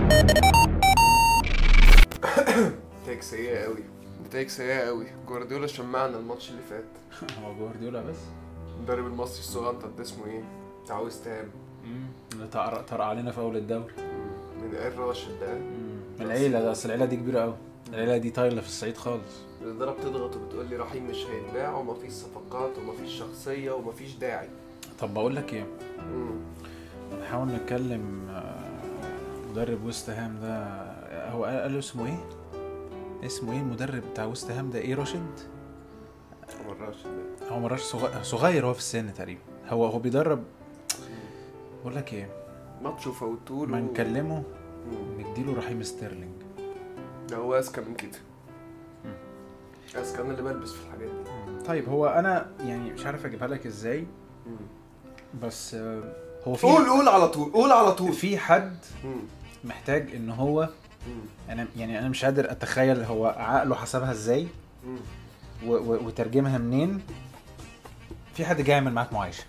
نتائج سيئة قوي نتائج سيئة قوي جوارديولا شمعنا الماتش اللي فات هو جوارديولا بس المدرب المصري الصغنطط ده اسمه ايه؟ بتاع ويست هام اللي طرق طرق علينا في اول الدوري من ايه راشد ده من العيله ده اصل العيله دي كبيره قوي العيله دي طايله في الصعيد خالص الإدارة بتضغط وبتقول لي رحيم مش هيتباع ومفيش صفقات ومفيش شخصية ومفيش داعي طب بقول لك ايه مم. نحاول نتكلم آه، مدرب ويست هام ده هو قال قال له اسمه ايه اسمه ايه المدرب بتاع ويست هام ده ايه راشد عمر راشد ده. هو مراش صغير صغير هو في السن تقريبا هو هو بيدرب بقول لك ايه ماتش وفوتوله ما نكلمه مم. نديله رحيم ستيرلينج ده هو اذكى من كده اذكى انا اللي بلبس في الحاجات دي طيب هو انا يعني مش عارف اجيبها لك ازاي مم. بس آه، هو في قول قول على طول قول على طول في حد مم. محتاج ان هو مم. انا يعني انا مش قادر اتخيل هو عقله حسبها ازاي مم. و- و- وترجمها منين في حد جاي يعمل معاك معايشه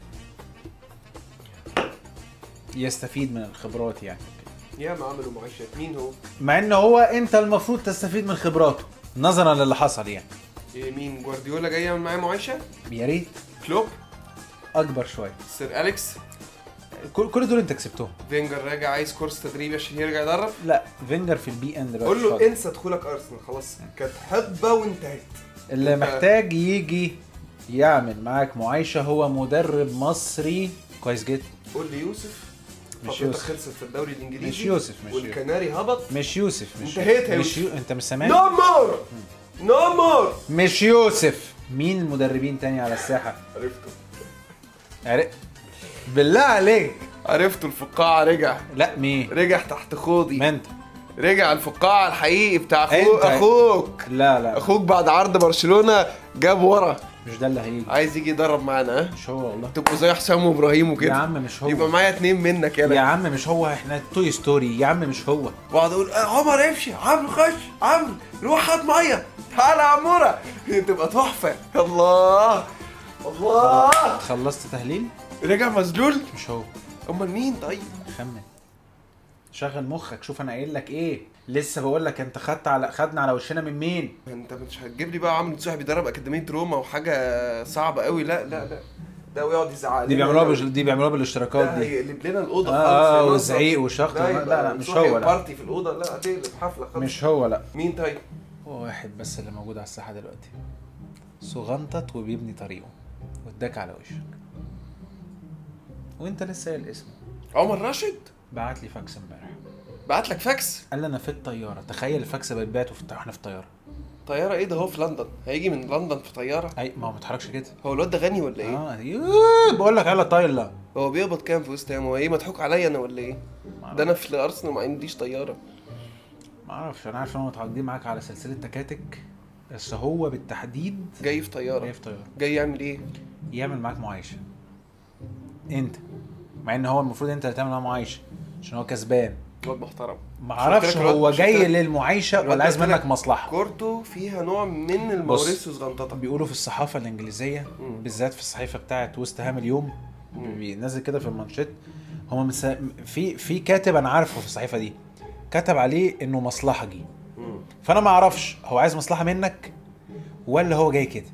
يستفيد من الخبرات يعني يا ما عملوا معيشات مين هو؟ مع ان هو انت المفروض تستفيد من خبراته نظرا للي حصل يعني إيه مين جوارديولا جاي يعمل معايا معايشه؟ يا ريت كلوب اكبر شويه سير اليكس كل كل دول انت كسبتهم فينجر راجع عايز كورس تدريبي عشان يرجع يدرب لا فينجر في البي اند دلوقتي قول مش له فاضي. انسى دخولك ارسنال خلاص كانت حقبه وانتهت اللي أنت- محتاج يجي يعمل معاك معايشه هو مدرب مصري كويس جدا قول لي يوسف مش فترتك يوسف. خلصت في الدوري الانجليزي مش يوسف، مش يوسف. والكناري هبط مش يوسف مش انتهيت يا مش يوسف. يو... انت مش سامعني نو مور نو مور مش يوسف مين المدربين تاني على الساحه عرفته عرق بالله عليك عرفته الفقاعه رجع لا مين رجع تحت خوضي ما انت رجع الفقاعه الحقيقي بتاع اخوك انت. اخوك لا لا اخوك بعد عرض برشلونه جاب ورا مش ده اللي هيجي عايز يجي يدرب معانا ها مش هو والله تبقوا زي حسام وابراهيم وكده يا عم مش هو يبقى معايا اتنين منك يا يلا عم مش هو احنا توي ستوري يا عم مش هو واقعد اقول آه، عمر امشي عمرو خش عمرو روح هات ميه تعالى يا عموره تبقى تحفه الله الله خلصت تهليل رجع مذلول مش هو امال مين طيب خمن شغل مخك شوف انا قايل لك ايه لسه بقول لك انت خدت على خدنا على وشنا من مين انت مش هتجيب لي بقى عمرو نصوحي بيدرب اكاديميه روما وحاجه صعبه قوي لا لا لا ده ويقعد يزعق دي لنا بيعملوها ده. بش... دي بيعملوها بالاشتراكات ده دي هيقلب لنا الاوضه آه، خالص آه، يا نصر. والزعيق والشخط ده لا، يبقى لا، مش نصوحي هو، لا. بارتي في الاوضه لا هتقلب حفله خالص مش هو لا مين طيب هو واحد بس اللي موجود على الساحه دلوقتي صغنطط وبيبني طريقه واداك على وشك وانت لسه قايل اسمه عمر راشد بعت لي فاكس امبارح بعت لك فاكس قال لي انا في الطياره تخيل الفاكس بيتبعت في احنا في الطياره طياره ايه ده هو في لندن هيجي من لندن في طياره اي ما هو ما بيتحركش كده هو الواد ده غني ولا ايه اه يوه، بقول لك يلا طايله هو بيقبض كام في وست هام هو ايه مضحوك عليا انا ولا ايه ده انا في الارسنال ما عنديش طياره ما اعرفش انا عارف ان هم متعاقدين معاك على سلسله تكاتك بس هو بالتحديد جاي في جاي طياره في طياره جاي يعمل ايه يعمل معاك معايشه انت مع ان هو المفروض انت اللي تعمل معاه معايشه عشان هو كسبان واد محترم ما قلت اعرفش لك الواد- هو مش جاي قلت لك- للمعايشه الواد ولا عايز قلت لك منك مصلحه كورته فيها نوع من الموريسيو غنططه بيقولوا في الصحافه الانجليزيه مم. بالذات في الصحيفه بتاعه وست هام اليوم مم. بينزل كده في المانشيت هو مسا... في في كاتب انا عارفه في الصحيفه دي كتب عليه انه مصلحجي مم. فانا ما اعرفش هو عايز مصلحه منك ولا هو جاي كده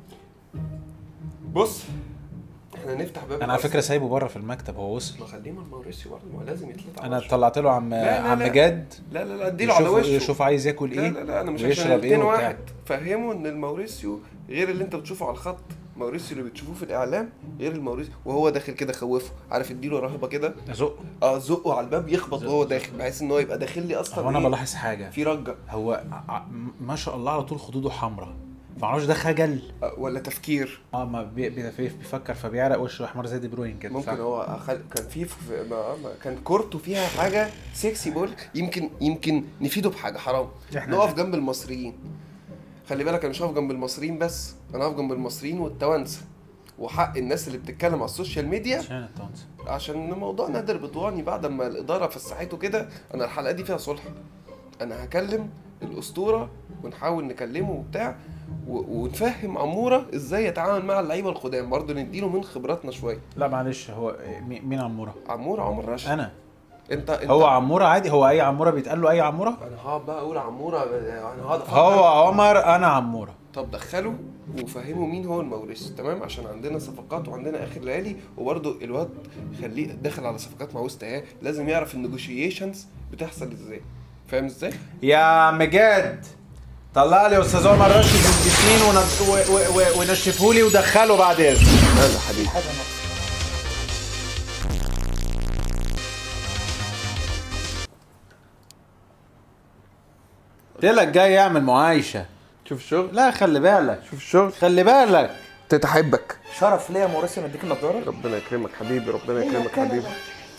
بص احنا نفتح باب انا على فكره سايبه بره في المكتب هو وصل ما خليه من موريسيو برضه ما هو لازم يتلت على انا وشه. طلعت له عم لا، لا، عم لا. جاد لا لا لا اديله على يشوف وشه يشوف عايز ياكل ايه لا لا لا انا مش عشان ويشرب ايه الاثنين وبتاع واحد فهمه ان الموريسيو غير اللي انت بتشوفه على الخط موريسيو اللي بتشوفوه في الاعلام غير الموريسيو وهو داخل كده خوفه عارف اديله رهبه كده ازق اه زقه على الباب يخبط زق- وهو زق. داخل بحيث ان هو يبقى داخل لي اصلا هو انا إيه؟ بلاحظ حاجه في رجه هو ع- ما شاء الله على طول خدوده حمراء معرفش ده خجل آه، ولا تفكير اه ما بي- بي- بي- بيفكر فبيعرق وشه احمر زي دي بروين كده ممكن صح؟ هو أخل... كان في في- ما... ما... كان كورته فيها حاجه سيكسي بول يمكن يمكن نفيده بحاجه حرام إحنا- نقف جنب المصريين خلي بالك انا مش هقف جنب المصريين بس انا هقف جنب المصريين والتوانسه وحق الناس اللي بتتكلم على السوشيال ميديا عشان التونس عشان موضوع نادر بطواني بعد ما الاداره فسحته كده انا الحلقه دي فيها صلح انا هكلم الاسطوره ونحاول نكلمه وبتاع و... ونفهم عموره ازاي يتعامل مع اللعيبه القدام برضه نديله من خبراتنا شويه لا معلش هو مي- مين عموره؟ عموره عمر راشد انا انت, انت هو عموره عادي هو اي عموره بيتقال له اي عموره انا هقعد بقى اقول عموره انا هقعد أفكر. هو عمر انا عموره طب دخله وفهمه مين هو الموريس تمام عشان عندنا صفقات وعندنا اخر ليالي وبرده الواد خليه داخل على صفقات مع وسط ايه لازم يعرف النيجوشيشنز بتحصل ازاي فاهم ازاي؟ يا عم جاد طلع لي استاذ عمر رشد الجسمين ونض- و- و- و- ونشفه لي ودخله بعد اذنك هذا حبيبي حاجه ناقصه قلت لك جاي يعمل معايشه شوف الشغل لا خلي بالك شوف الشغل خلي بالك تتحبك شرف ليا يا موريسيو ان اديك النضاره ربنا يكرمك حبيبي ربنا يكرمك حبيبي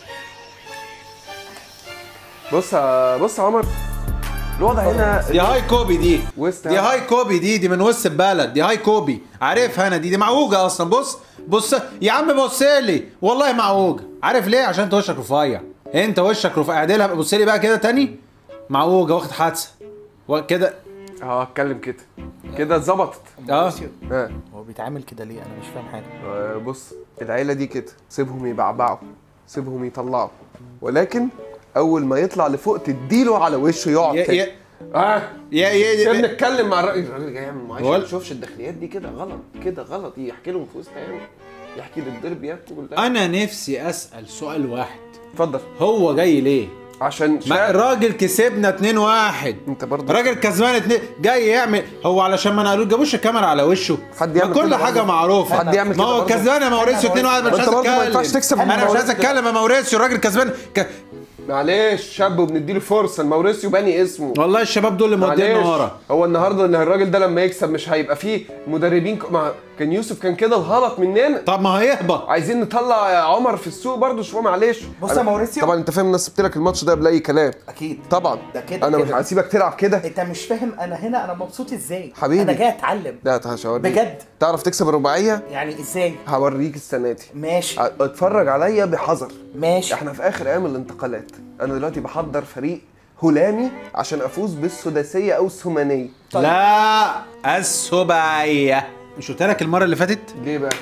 بص يا بص يا عمر الوضع هنا دي هاي كوبي دي وسط دي هاي كوبي دي دي من وسط البلد دي هاي كوبي عارفها انا دي دي معوجه اصلا بص بص يا عم بص لي والله معوجه عارف ليه عشان انت وشك رفيع انت وشك رفيع اعدلها بص لي بقى كده تاني معوجه واخد حادثه وكده اه اتكلم كده كده اتظبطت اه موريسيو اه هو بيتعامل كده ليه انا مش فاهم حاجه آه، بص العيله دي كده سيبهم يبعبعوا سيبهم يطلعوا ولكن اول ما يطلع لفوق تديله على وشه يقعد يا تاني. يا اه يا يا سيبنا نتكلم مع الراجل الراجل جاي يعمل معايشه ولا- ما يشوفش الداخليات دي كده غلط كده غلط يحكي لهم في وسط عينه يحكي للدربيات كلها انا نفسي اسال سؤال واحد اتفضل هو جاي ليه عشان ما شا... الراجل كسبنا 2 1 انت برضه راجل كسبان اتنين جاي يعمل هو علشان ما نقولوش جابوش الكاميرا على وشه حد ما يعمل كل كده حاجه برضه. معروفه حد يعمل ما كده هو برضه. كسبان يا موريسيو 2 1 مش انت عايز برضه ما ينفعش اتكلم تكسب انا مش عايز موريسيو. اتكلم يا موريسيو الراجل كسبان ك... معلش شاب وبنديله فرصه موريسيو بني اسمه والله الشباب دول اللي مودينا معلش ورا هو النهارده ان الراجل ده لما يكسب مش هيبقى فيه مدربين ك... ما كان يوسف كان كده الغلط مننا طب ما هيهبط عايزين نطلع عمر في السوق برضه شويه معلش بص يا أنا- موريسيو. طبعا انت فاهم انا سبت لك الماتش ده بلا اي كلام اكيد طبعا ده كده انا مش كده. هسيبك تلعب كده انت مش فاهم انا هنا انا مبسوط ازاي حبيبي. انا جاي اتعلم لا هشاوريك بجد تعرف تكسب الرباعيه يعني ازاي هوريك السنه دي ماشي ع- اتفرج عليا بحذر ماشي احنا في اخر ايام الانتقالات انا دلوقتي بحضر فريق هلامي عشان افوز بالسداسيه او الثمانيه طيب. لا السباعيه مش قلت لك المره اللي فاتت ليه بقى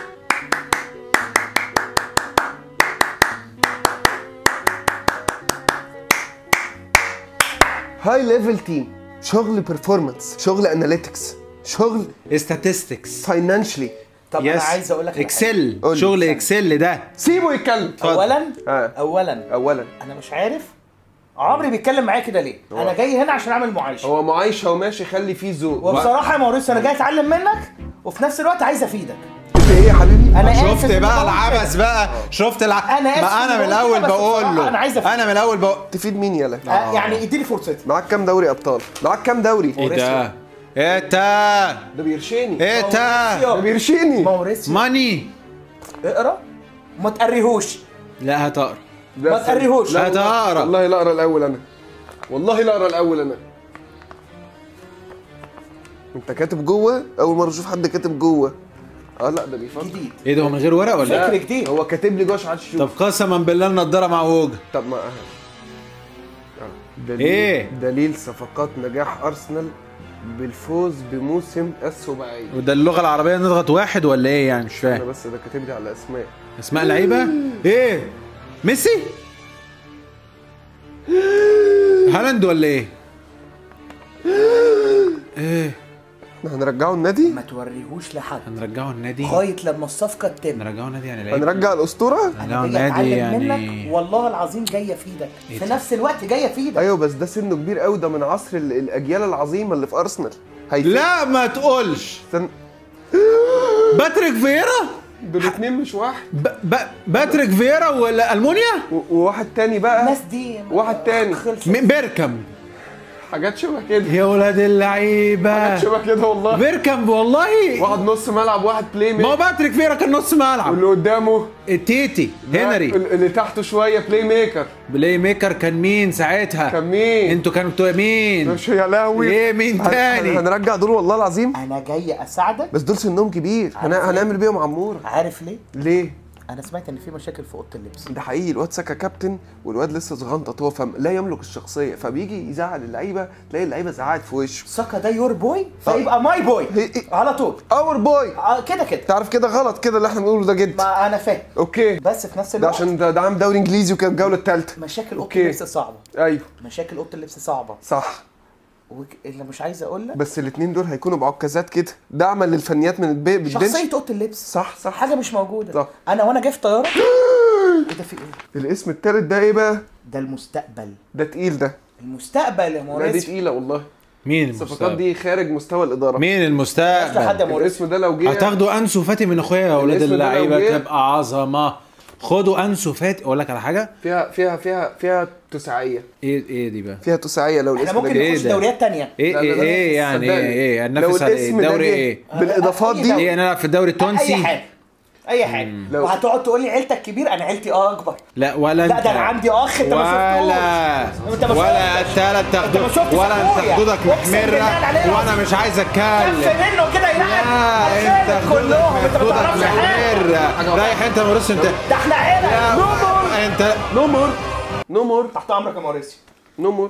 هاي ليفل تيم شغل بيرفورمانس شغل اناليتكس شغل statistics فاينانشلي طب انا يس عايز اقول لك على اكسل قول لي. شغل اكسل ده سيبه يتكلم حاجة. اولا اه اولا اولا انا مش عارف عمري بيتكلم معايا كده ليه انا جاي هنا عشان اعمل معايشه هو معايشه وماشي خلي فيه ذوق وبصراحه يا موريسيو انا جاي اتعلم منك وفي نفس الوقت عايز افيدك انت ايه يا حبيبي انا آسف شفت إني بقى بقول العبث كده. بقى شفت الع... أنا آسف ما انا إني من بقول الاول كده، بس بقول بصراحة له أنا عايز أفهم. انا من الاول بقول تفيد مين يلا آه يعني اديني فرصتي معاك كام دوري ابطال معاك كام دوري ايه ده ايه ده ده بيرشيني ايه ده ده بيرشيني موريسيو ماني اقرا ما تقريهوش لا هتقرا ده ما تقريهوش. لا لا والله- تقرا. والله لا اقرا الاول انا والله لا اقرا الاول انا انت كاتب جوه اول مره اشوف حد كاتب جوه اه لا ده بيفكر جديد ايه ده هو من غير ورق ولا فكر ايه؟ جديد هو كاتب لي جوه عشان محدش طب يشوف قسما بالله النضاره معوجه طب ما آه. دليل إيه؟ دليل صفقات نجاح ارسنال بالفوز بموسم السباعية وده اللغه العربيه نضغط واحد ولا ايه يعني مش انا فاهم بس ده كاتب لي على اسماء اسماء لعيبه ايه ميسي هالاند ولا ايه ايه احنا هنرجعه النادي ما توريهوش لحد هنرجعه النادي لغايه لما الصفقه تتم نرجعه النادي يعني لعيب هنرجع الاسطوره نرجعه انا جاي النادي اتعلم يعني منك والله العظيم جاي افيدك إيه في ده؟ نفس الوقت جاي افيدك ايوه بس ده سنه كبير قوي ده من عصر ال- الاجيال العظيمه اللي في ارسنال هيفيد لا ما تقولش استنى باتريك فييرا دول اتنين مش واحد ب... ب... باتريك فييرا ولا المونيا و- وواحد تاني بقى الناس دي واحد تاني. خلصت. م- بيركم حاجات شبه كده يا ولاد اللعيبه حاجات شبه كده والله بيركم والله واحد نص ملعب واحد بلاي ما هو ميكر باتريك فييرا كان نص ملعب واللي قدامه تيتي ده هنري ال- اللي تحته شويه بلاي ميكر بلاي ميكر كان مين ساعتها كان مين انتوا كانوا مين مش يا لهوي ايه مين هن- تاني؟ هن- هنرجع دول والله العظيم انا جاي اساعدك بس دول سنهم كبير هن... عارف ليه؟ هنعمل بيهم عموره عارف ليه ليه انا سمعت ان في مشاكل في اوضه اللبس ده حقيقي الواد سكا كابتن والواد لسه صغنطط هو فم لا يملك الشخصيه فبيجي يزعل اللعيبه تلاقي اللعيبه زعقت في وشه ساكا ده يور بوي فيبقى ماي بوي هي- هي- على طول اور بوي آه، كده كده تعرف كده غلط كده اللي احنا بنقوله ده جد ما انا فاهم اوكي بس في نفس ده الوقت عشان ده, ده عام دوري انجليزي وكان الجوله الثالثه مشاكل اوضه أوكي. اللبس صعبه ايوه مشاكل اوضه اللبس صعبه صح وك- اللي مش عايز اقول لك بس الاثنين دول هيكونوا بعكازات كده دعما للفنيات من البي... بالبنش شخصيه اوضه اللبس صح صح حاجه مش موجوده صح. انا وانا جاي في طياره ايه ده في ايه الاسم التالت ده ايه بقى ده المستقبل ده تقيل ده المستقبل يا لا دي موريسيو تقيله والله مين الصفقات المستقبل دي خارج مستوى الاداره مين مش لحد المستقبل يا موريسيو الاسم ده لو جه هتاخدوا انسو فاتي من اخويا يا اولاد الاسم ده لو اللعيبه جه- تبقى عظمه خدوا انسو فاتي اقول لك على حاجه فيها فيها فيها فيها تسعيه ايه ايه دي بقى فيها تسعيه لو احنا الاسم ده ممكن جه إيه نخش ده؟ دوريات تانية ايه لا، ايه لا، لا، ايه يعني صدقني. ايه ايه لو هننافس على ايه الاسم ده الدوري جه ايه بالاضافات أي دي دوري. ايه نلعب في الدوري اي التونسي حاجه اي حاجه لو- وهتقعد تقول لي عيلتك كبير انا عيلتي اه اكبر لا ولا لا انت ده انا عندي اخ انت ما ولا شفتوش انت ما ولا شفتش. التلات انت ما تاخدود شفتش ولا انت أخويا. خدودك أقسم بالله محمره العلي وانا العظيم. مش عايز كف اتكلم منه كده يلعب لا انت أخواتك خدودك كلهم انت ما خدودك تعرفش حاجه محمره رايح انت يا موريسيو انت ده احنا عيله نمر انت نو مور نو مور تحت امرك يا موريسيو نو مور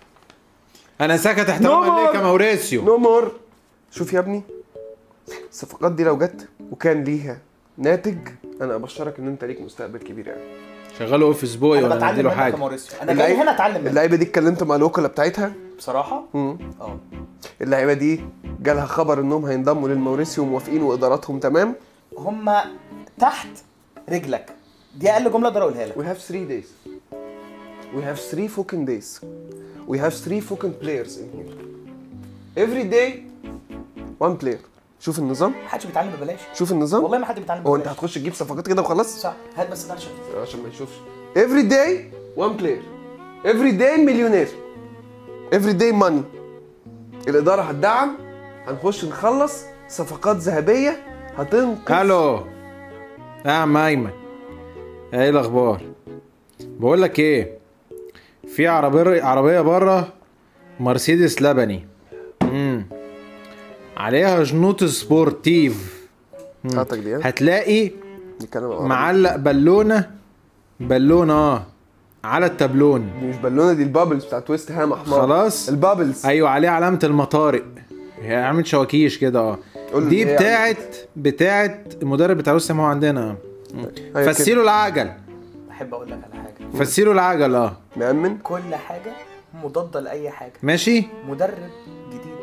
انا ساكت احتراما نمر. ليك يا موريسيو نو مور شوف يا ابني الصفقات دي لو جت وكان ليها ناتج انا ابشرك ان انت ليك مستقبل كبير يعني شغله اوفيس بوي انا ولا بتعلم نديله منك يا حاجه موريسيو انا جاي هنا اتعلم منك اللعيبه دي اتكلمت مع الوكلاء بتاعتها بصراحه مم. اه اللعيبه دي جالها خبر انهم هينضموا للموريسيو وموافقين واداراتهم تمام هم تحت رجلك دي اقل جمله اقدر اقولها لك We have three days. We have three fucking days. We have three fucking players in here. Every day one player. شوف النظام محدش بيتعلم ببلاش شوف النظام والله ما حد بيتعلم هو انت ببلاش هتخش تجيب صفقات كده وخلاص صح هات بس ده عشان عشان ما يشوفش every day one player every day مليونير every day money الإدارة هتدعم هنخش نخلص صفقات ذهبية هتنقذ الو يا عم ايمن ايه الاخبار بقول لك ايه في عربيه عربيه بره مرسيدس لبني امم عليها جنوط سبورتيف بتاعتك دي ها؟ هتلاقي نتكلم عن معلق بالونه بالونه اه على التابلون دي مش بالونه دي البابلز بتاعت ويست هام احمر خلاص. البابلز ايوه عليه علامه المطارق هي عامل شواكيش كده اه قول له دي إيه بتاعت بتاعت المدرب بتاع وسام هو عندنا اه أيوة كده. فسيله العجل بحب اقول لك على حاجه فسيله العجل اه مأمن كل حاجه مضاده لاي حاجه ماشي مدرب جديد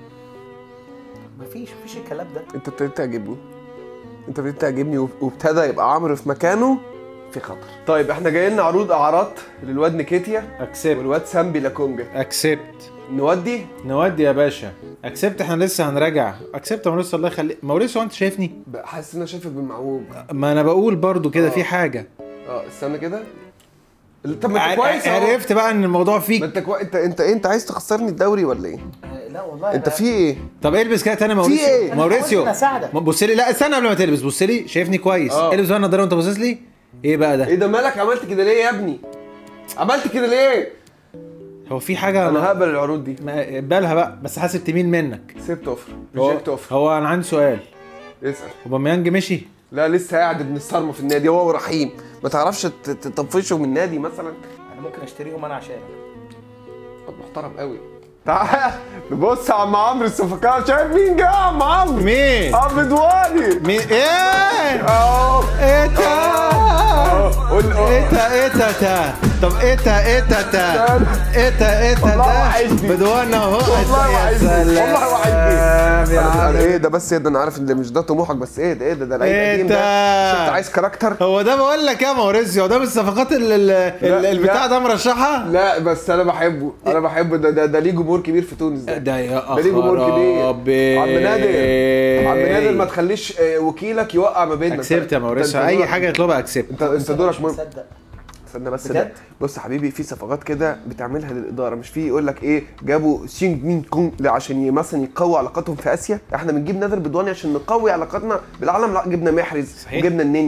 مفيش مفيش الكلام ده انت ابتديت تعجبني انت ابتديت تعجبني وب- وابتدى يبقى عمرو في مكانه في خطر طيب احنا جاي لنا عروض اعارات للواد نيكيتيا اكسبت والواد سامبي لاكونجا اكسبت نودي نودي يا باشا اكسبت احنا لسه هنراجع اكسبت يا موريسيو الله يخليك موريسيو انت شايفني بقى حاسس ان انا شايفك بالمعوج ما انا بقول برضو كده في حاجه اه استنى كده طب ما انت ع- كويس اهو. عرفت بقى ان الموضوع ما فيك انت كوي... انت انت انت عايز تخسرني الدوري ولا ايه؟ آه، لا والله انت أنا- في ايه؟ طب البس كده تاني يا موريسيو ايه؟ أنا موريسيو حاولت أساعدك. بص لي لا استنى قبل ما تلبس بص لي شايفني كويس اه. البس بقى النضاره وانت باصص لي ايه بقى ده ايه ده مالك عملت كده ليه يا ابني؟ عملت كده ليه؟ هو في حاجه انا ما- هقبل العروض دي ما- اقبلها بقى بس حاسب تمين منك سيبت اوفر هو, ريجكت اوفر هو انا عندي سؤال اسال اوباميانج مشي لا لسه قاعد ابن الصرمه في النادي هو ورحيم ما تعرفش ت- تطفشه من النادي مثلا انا ممكن اشتريهم انا عشانك طب محترم قوي تعال نبص يا عم عمرو الصفقات شايف مين جه يا عم عمرو مين عم دواني مين ايه اهو ايه تا قول ايه تا ايه تا تا طب ايه تا ايه تا تا ايه تا ايه تا والله ده وحشني. بدوانا اهو والله يا وحشني. سلام والله وحشني. يا أنا- عم. أنا ايه ده بس ايه ده انا عارف ان ده مش ده طموحك بس ايه ده ايه ده ده لعيب إيه قديم ده؟ ده مش انت عايز كاركتر هو ده بقول لك يا موريسيو ده من الصفقات ال- ال- ال- لا، البتاع لا. ده مرشحها لا بس انا بحبه انا بحبه ده ده, ده ليه جمهور كبير في تونس ده ده يا ده ليه جمهور كبير خرابي. عم نادر عم نادر ما تخليش آه، وكيلك يوقع ما بيننا اكسبت يا أنت- موريسيو أنت اي دورك- حاجه يطلبها اكسبت انت انت دورك مهم تصدق استنى بس بجد؟ ده بص يا حبيبي في صفقات كده بتعملها للاداره مش في يقول لك ايه جابوا شينج مين كونج عشان ي- مثلا يقوي علاقاتهم في اسيا احنا بنجيب نادر بدواني عشان نقوي علاقاتنا بالعالم لا جبنا محرز صحيح. وجبنا النني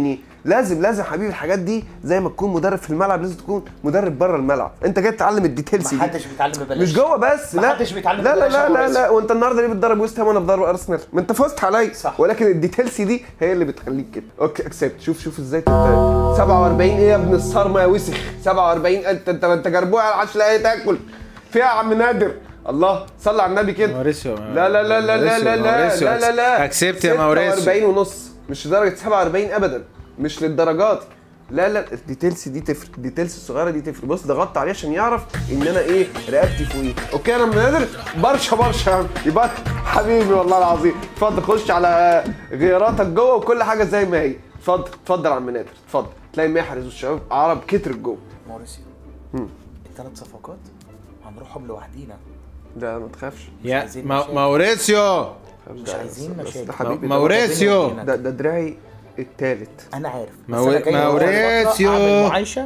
لازم لازم حبيبي الحاجات دي زي ما تكون مدرب في الملعب لازم تكون مدرب بره الملعب انت جاي تتعلم الديتيلز دي محدش بيتعلم ببلاش مش جوه بس لا محدش بيتعلم لا لا ببلاش يا لا لا, موريسيو. لا وانت النهارده ليه بتدرب ويست هام وانا بدرب ارسنال ما انت فزت عليا صح. ولكن الديتيلز دي هي اللي بتخليك كده اوكي اكسبت شوف شوف ازاي تت... 47 ايه يا ابن الصرمه يا وسخ 47 انت انت انت جربوع عادش لاقي تاكل فيها يا عم نادر الله صلي على النبي كده موريسيو لا لا لا لا لا لا لا موريسيو، لا لا لا اكسبت يا موريسيو 46 ونص مش لدرجه 47 ابدا مش للدرجات لا لا الديتيلز دي تفرق الديتيلز الصغيره دي تفرق بص ضغطت عليه عشان يعرف ان انا ايه رقبتي فوقيه اوكي انا من نادر برشا برشا يا عم. يبقى حبيبي والله العظيم اتفضل خش على غياراتك جوه وكل حاجه زي ما هي اتفضل اتفضل يا عم نادر اتفضل تلاقي محرز والشباب عرب كترت جوه موريسيو الثلاث صفقات هنروحهم لوحدينا لا ما تخافش يا عايزين مو- مشاكل. موريسيو مش عايزين بس مشاكل. ده حبيبي ده- موريسيو ده ده دراعي التالت انا عارف بس مو- انا جاي أول فترة موريسيو. اعمل معايشه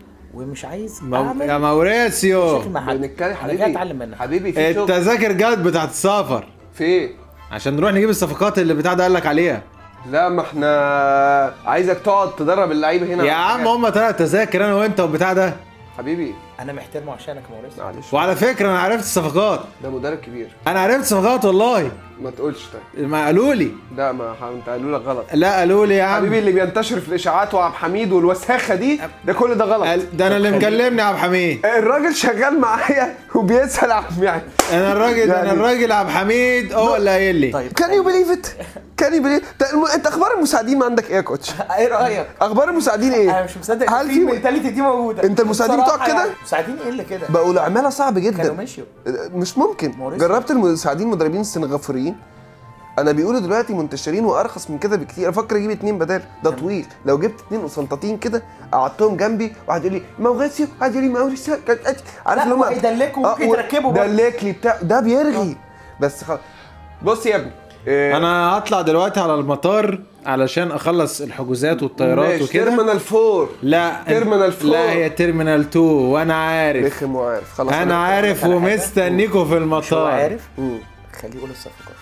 ومش عايز مو... اعمل يا موريسيو مشاكل مع حد بنتكلم انا جاي حبيبي اتعلم منك حبيبي في شغل التذاكر جت بتاعت السفر في ايه؟ عشان نروح نجيب الصفقات اللي بتاع ده قال لك عليها لا ما احنا عايزك تقعد تدرب اللعيبه هنا يا عم هم ثلاث تذاكر انا وانت وبتاع ده حبيبي انا محترمه عشانك يا موريسيو معلش وعلى فكره انا عرفت الصفقات ده مدرب كبير انا عرفت الصفقات والله ما تقولش طيب ما قالوا لي لا ما ح- انت قالوا لك غلط لا قالوا لي يا عم حبيبي اللي بينتشر في الاشاعات وعبد الحميد والوساخه دي ده كل ده غلط قال- ده انا اللي مكلمني يا عبد الحميد الراجل شغال معايا وبيسال عن يعني انا الراجل انا يعني- الراجل عبد الحميد هو اللي قايل لي طيب كان يو بليف ات كان يو بليف انت اخبار المساعدين ما عندك ايه يا كوتش ايه رايك؟ اخبار المساعدين انا ايه مش مصدق هل في في المنتاليتي دي موجوده انت المساعدين بصراحة بتوعك كده؟ يعني. مساعدين ايه اللي كده؟ بقوا العماله صعب كانوا جدا مشيوا مش ممكن موريسيو. جربت المساعدين المدربين السنغافوريين انا بيقولوا دلوقتي منتشرين وارخص من كده بكتير افكر اجيب اتنين بدال ده طويل لو جبت اتنين قسنطاطين كده قعدتهم جنبي واحد يقول لي موريسيو واحد يقول لي موريسيو عارف لا، اللي هم ويدلكوا وممكن يتركبوا برضه. دلك لي بتاع ده بيرغي بس خلاص بص يا ابني إيه، انا هطلع دلوقتي على المطار علشان اخلص الحجوزات والطيارات ماشي، وكده تيرمينال فور لا تيرمينال فور. لا هي تيرمينال 2 وانا عارف رخم وعارف خلاص انا عارف على حاجة. ومستنيكوا في مش هو المطار عارف مم. خليه يقول الصفقات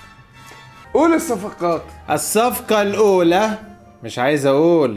قول الصفقات الصفقة الأولى مش عايز أقول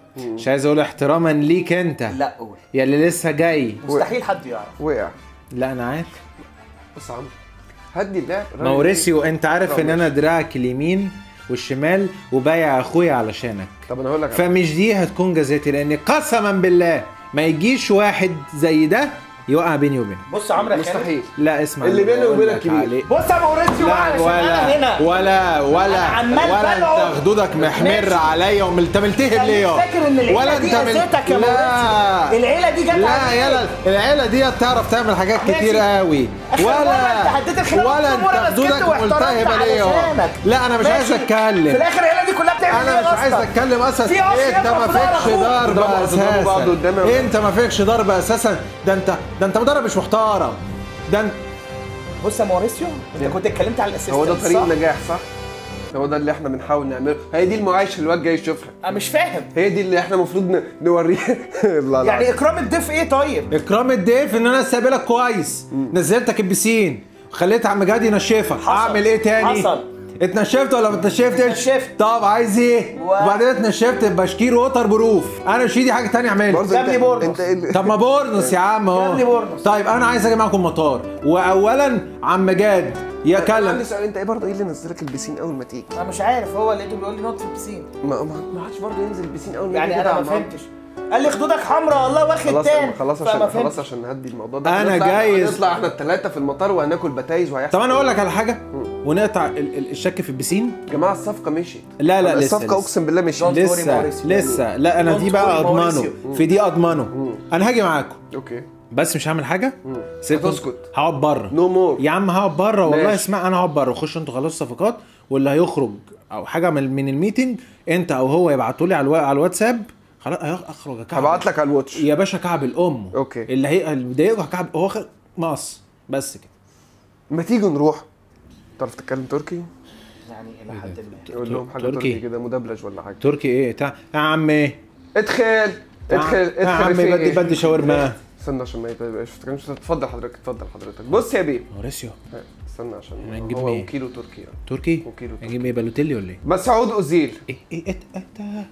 مش عايز أقول احتراما ليك أنت لا قول يا اللي لسه جاي مستحيل حد يعرف وقع لا أنا عارف بص يا عم هدي اللعب الراجل موريسيو أنت عارف إن لا، أنا دراعك اليمين والشمال وبايع أخويا علشانك طب انا هقول لك على- فمش دي هتكون جزاتي لأن قسما بالله ما يجيش واحد زي ده يوقع بيني وبينك بص يا عمرو يا خالد مستحيل لا اسمع اللي اللي بيني بقول وبينك لك كبير. عليه. بص يا موريسيو لا علشان ولا انا هنا ولا ولا أنا عمال ولا بدعو. انت خدودك محمر ماشي. عليا وانت ملتهب خليك ليه فاكر ان العيله ولا دي انت من- اذتك يا لا. موريسيو العيله دي جت لا عليك. يلا العيله دي بتعرف تعمل حاجات ماشي. كتير قوي آخر مرة ولا انت هديت الخلاف ولا والأمور انت أنا سكت خدودك واحترمت ملتهبه ليه علشانك. لا انا مش عايز ماشي. في اتكلم الاخر العيله دي كلها بتعمل انا ايه مش عايز أصلاً؟ اتكلم اساسا في عصيان انت ما في ظهر فيكش أخوك. ضرب ضربوا- ضربوا بعض اساسا قدامي ولا- انت ما فيكش ضرب اساسا ده انت ده انت مدرب مش محترم ده انت بص يا موريسيو انت كنت اتكلمت على الاسيستنت هو ده طريق صح؟ النجاح صح؟ هو ده اللي احنا بنحاول نعمله هي دي المعايشه اللي الواد جاي يشوفها انا مش فاهم هي دي اللي احنا المفروض ن- نوريها الله يعني العظيم. اكرام الضيف ايه طيب؟ اكرام الضيف ان انا سايبلك كويس نزلتك البسين خليت عم جاد ينشفك حصل. اعمل ايه تاني حصل. اتنشفت ولا ما اتنشفتش اتنشفت. طب عايز ايه و- وبعدين اتنشفت بشكير ووتر بروف انا مش ايدي حاجه تانية اعملها برضه جاب لي انت بورنوس. انت إيه اللي- طب ما بورنوس يا عم جاب لي اهو بورنوس. طيب انا عايز اجي معاكم مطار واولا عم جاد أنا عندي يكلم سؤال انت ايه برضه ايه اللي نزلك البسين اول ما تيجي؟ انا مش عارف هو لقيته بيقول لي نط في البسين ما ما ما عادش برضه ينزل البسين اول ما يعني يجي انا كده ما على المرة. فهمتش قال لي خدودك حمراء والله واخد خلاص تاني خلاص فما عشان فهمتش. خلاص عشان نهدي الموضوع ده أنا هنطلع- جايز- هنطلع احنا الثلاثه في المطار وهناكل بتايز وهيحصل طب انا اقول لك على حاجه ونقطع ال- ال- الشك في البسين يا جماعه الصفقه مشيت لا لا لسه الصفقه لسه. اقسم بالله مشيت Don't worry لسه موريسيو. لسه لا انا Don't دي بقى worry اضمنه موريسيو. في دي اضمنه انا هاجي معاكم اوكي بس مش هعمل حاجه سيبكم هتسكت. هقعد بره نو مور يا عم هقعد بره والله ماشي. اسمع انا هقعد بره خش انتوا خلصوا صفقات واللي هيخرج او حاجه من من الميتنج انت او هو يبعتوا لي على الوا- على الواتساب خلاص اخرج كعب هبعت لك على الواتش يا باشا كعب الام أوكي. اللي هي اللي بيضايقه كعب هو خ- مقص بس كده ما تيجي نروح تعرف تتكلم تركي؟ يعني الى حد ما يقول لهم حاجه تركي. تركي كده مدبلج ولا حاجه تركي ايه تع... يا عم ايه ادخل ادخل يا ادخل عم في بدي إيه؟ بدي شاورما استنى عشان ما يبقاش تتكلمش اتفضل حضرتك اتفضل حضرتك بص يا بيه موريسيو استنى عشان هنجيب هو مين؟ وكيلو تركي يعني. تركي وكيلو تركي. نجيب ايه بالوتيلي ولا ايه مسعود اوزيل ايه ايه إيه- إيه-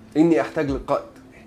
اني احتاج للقائد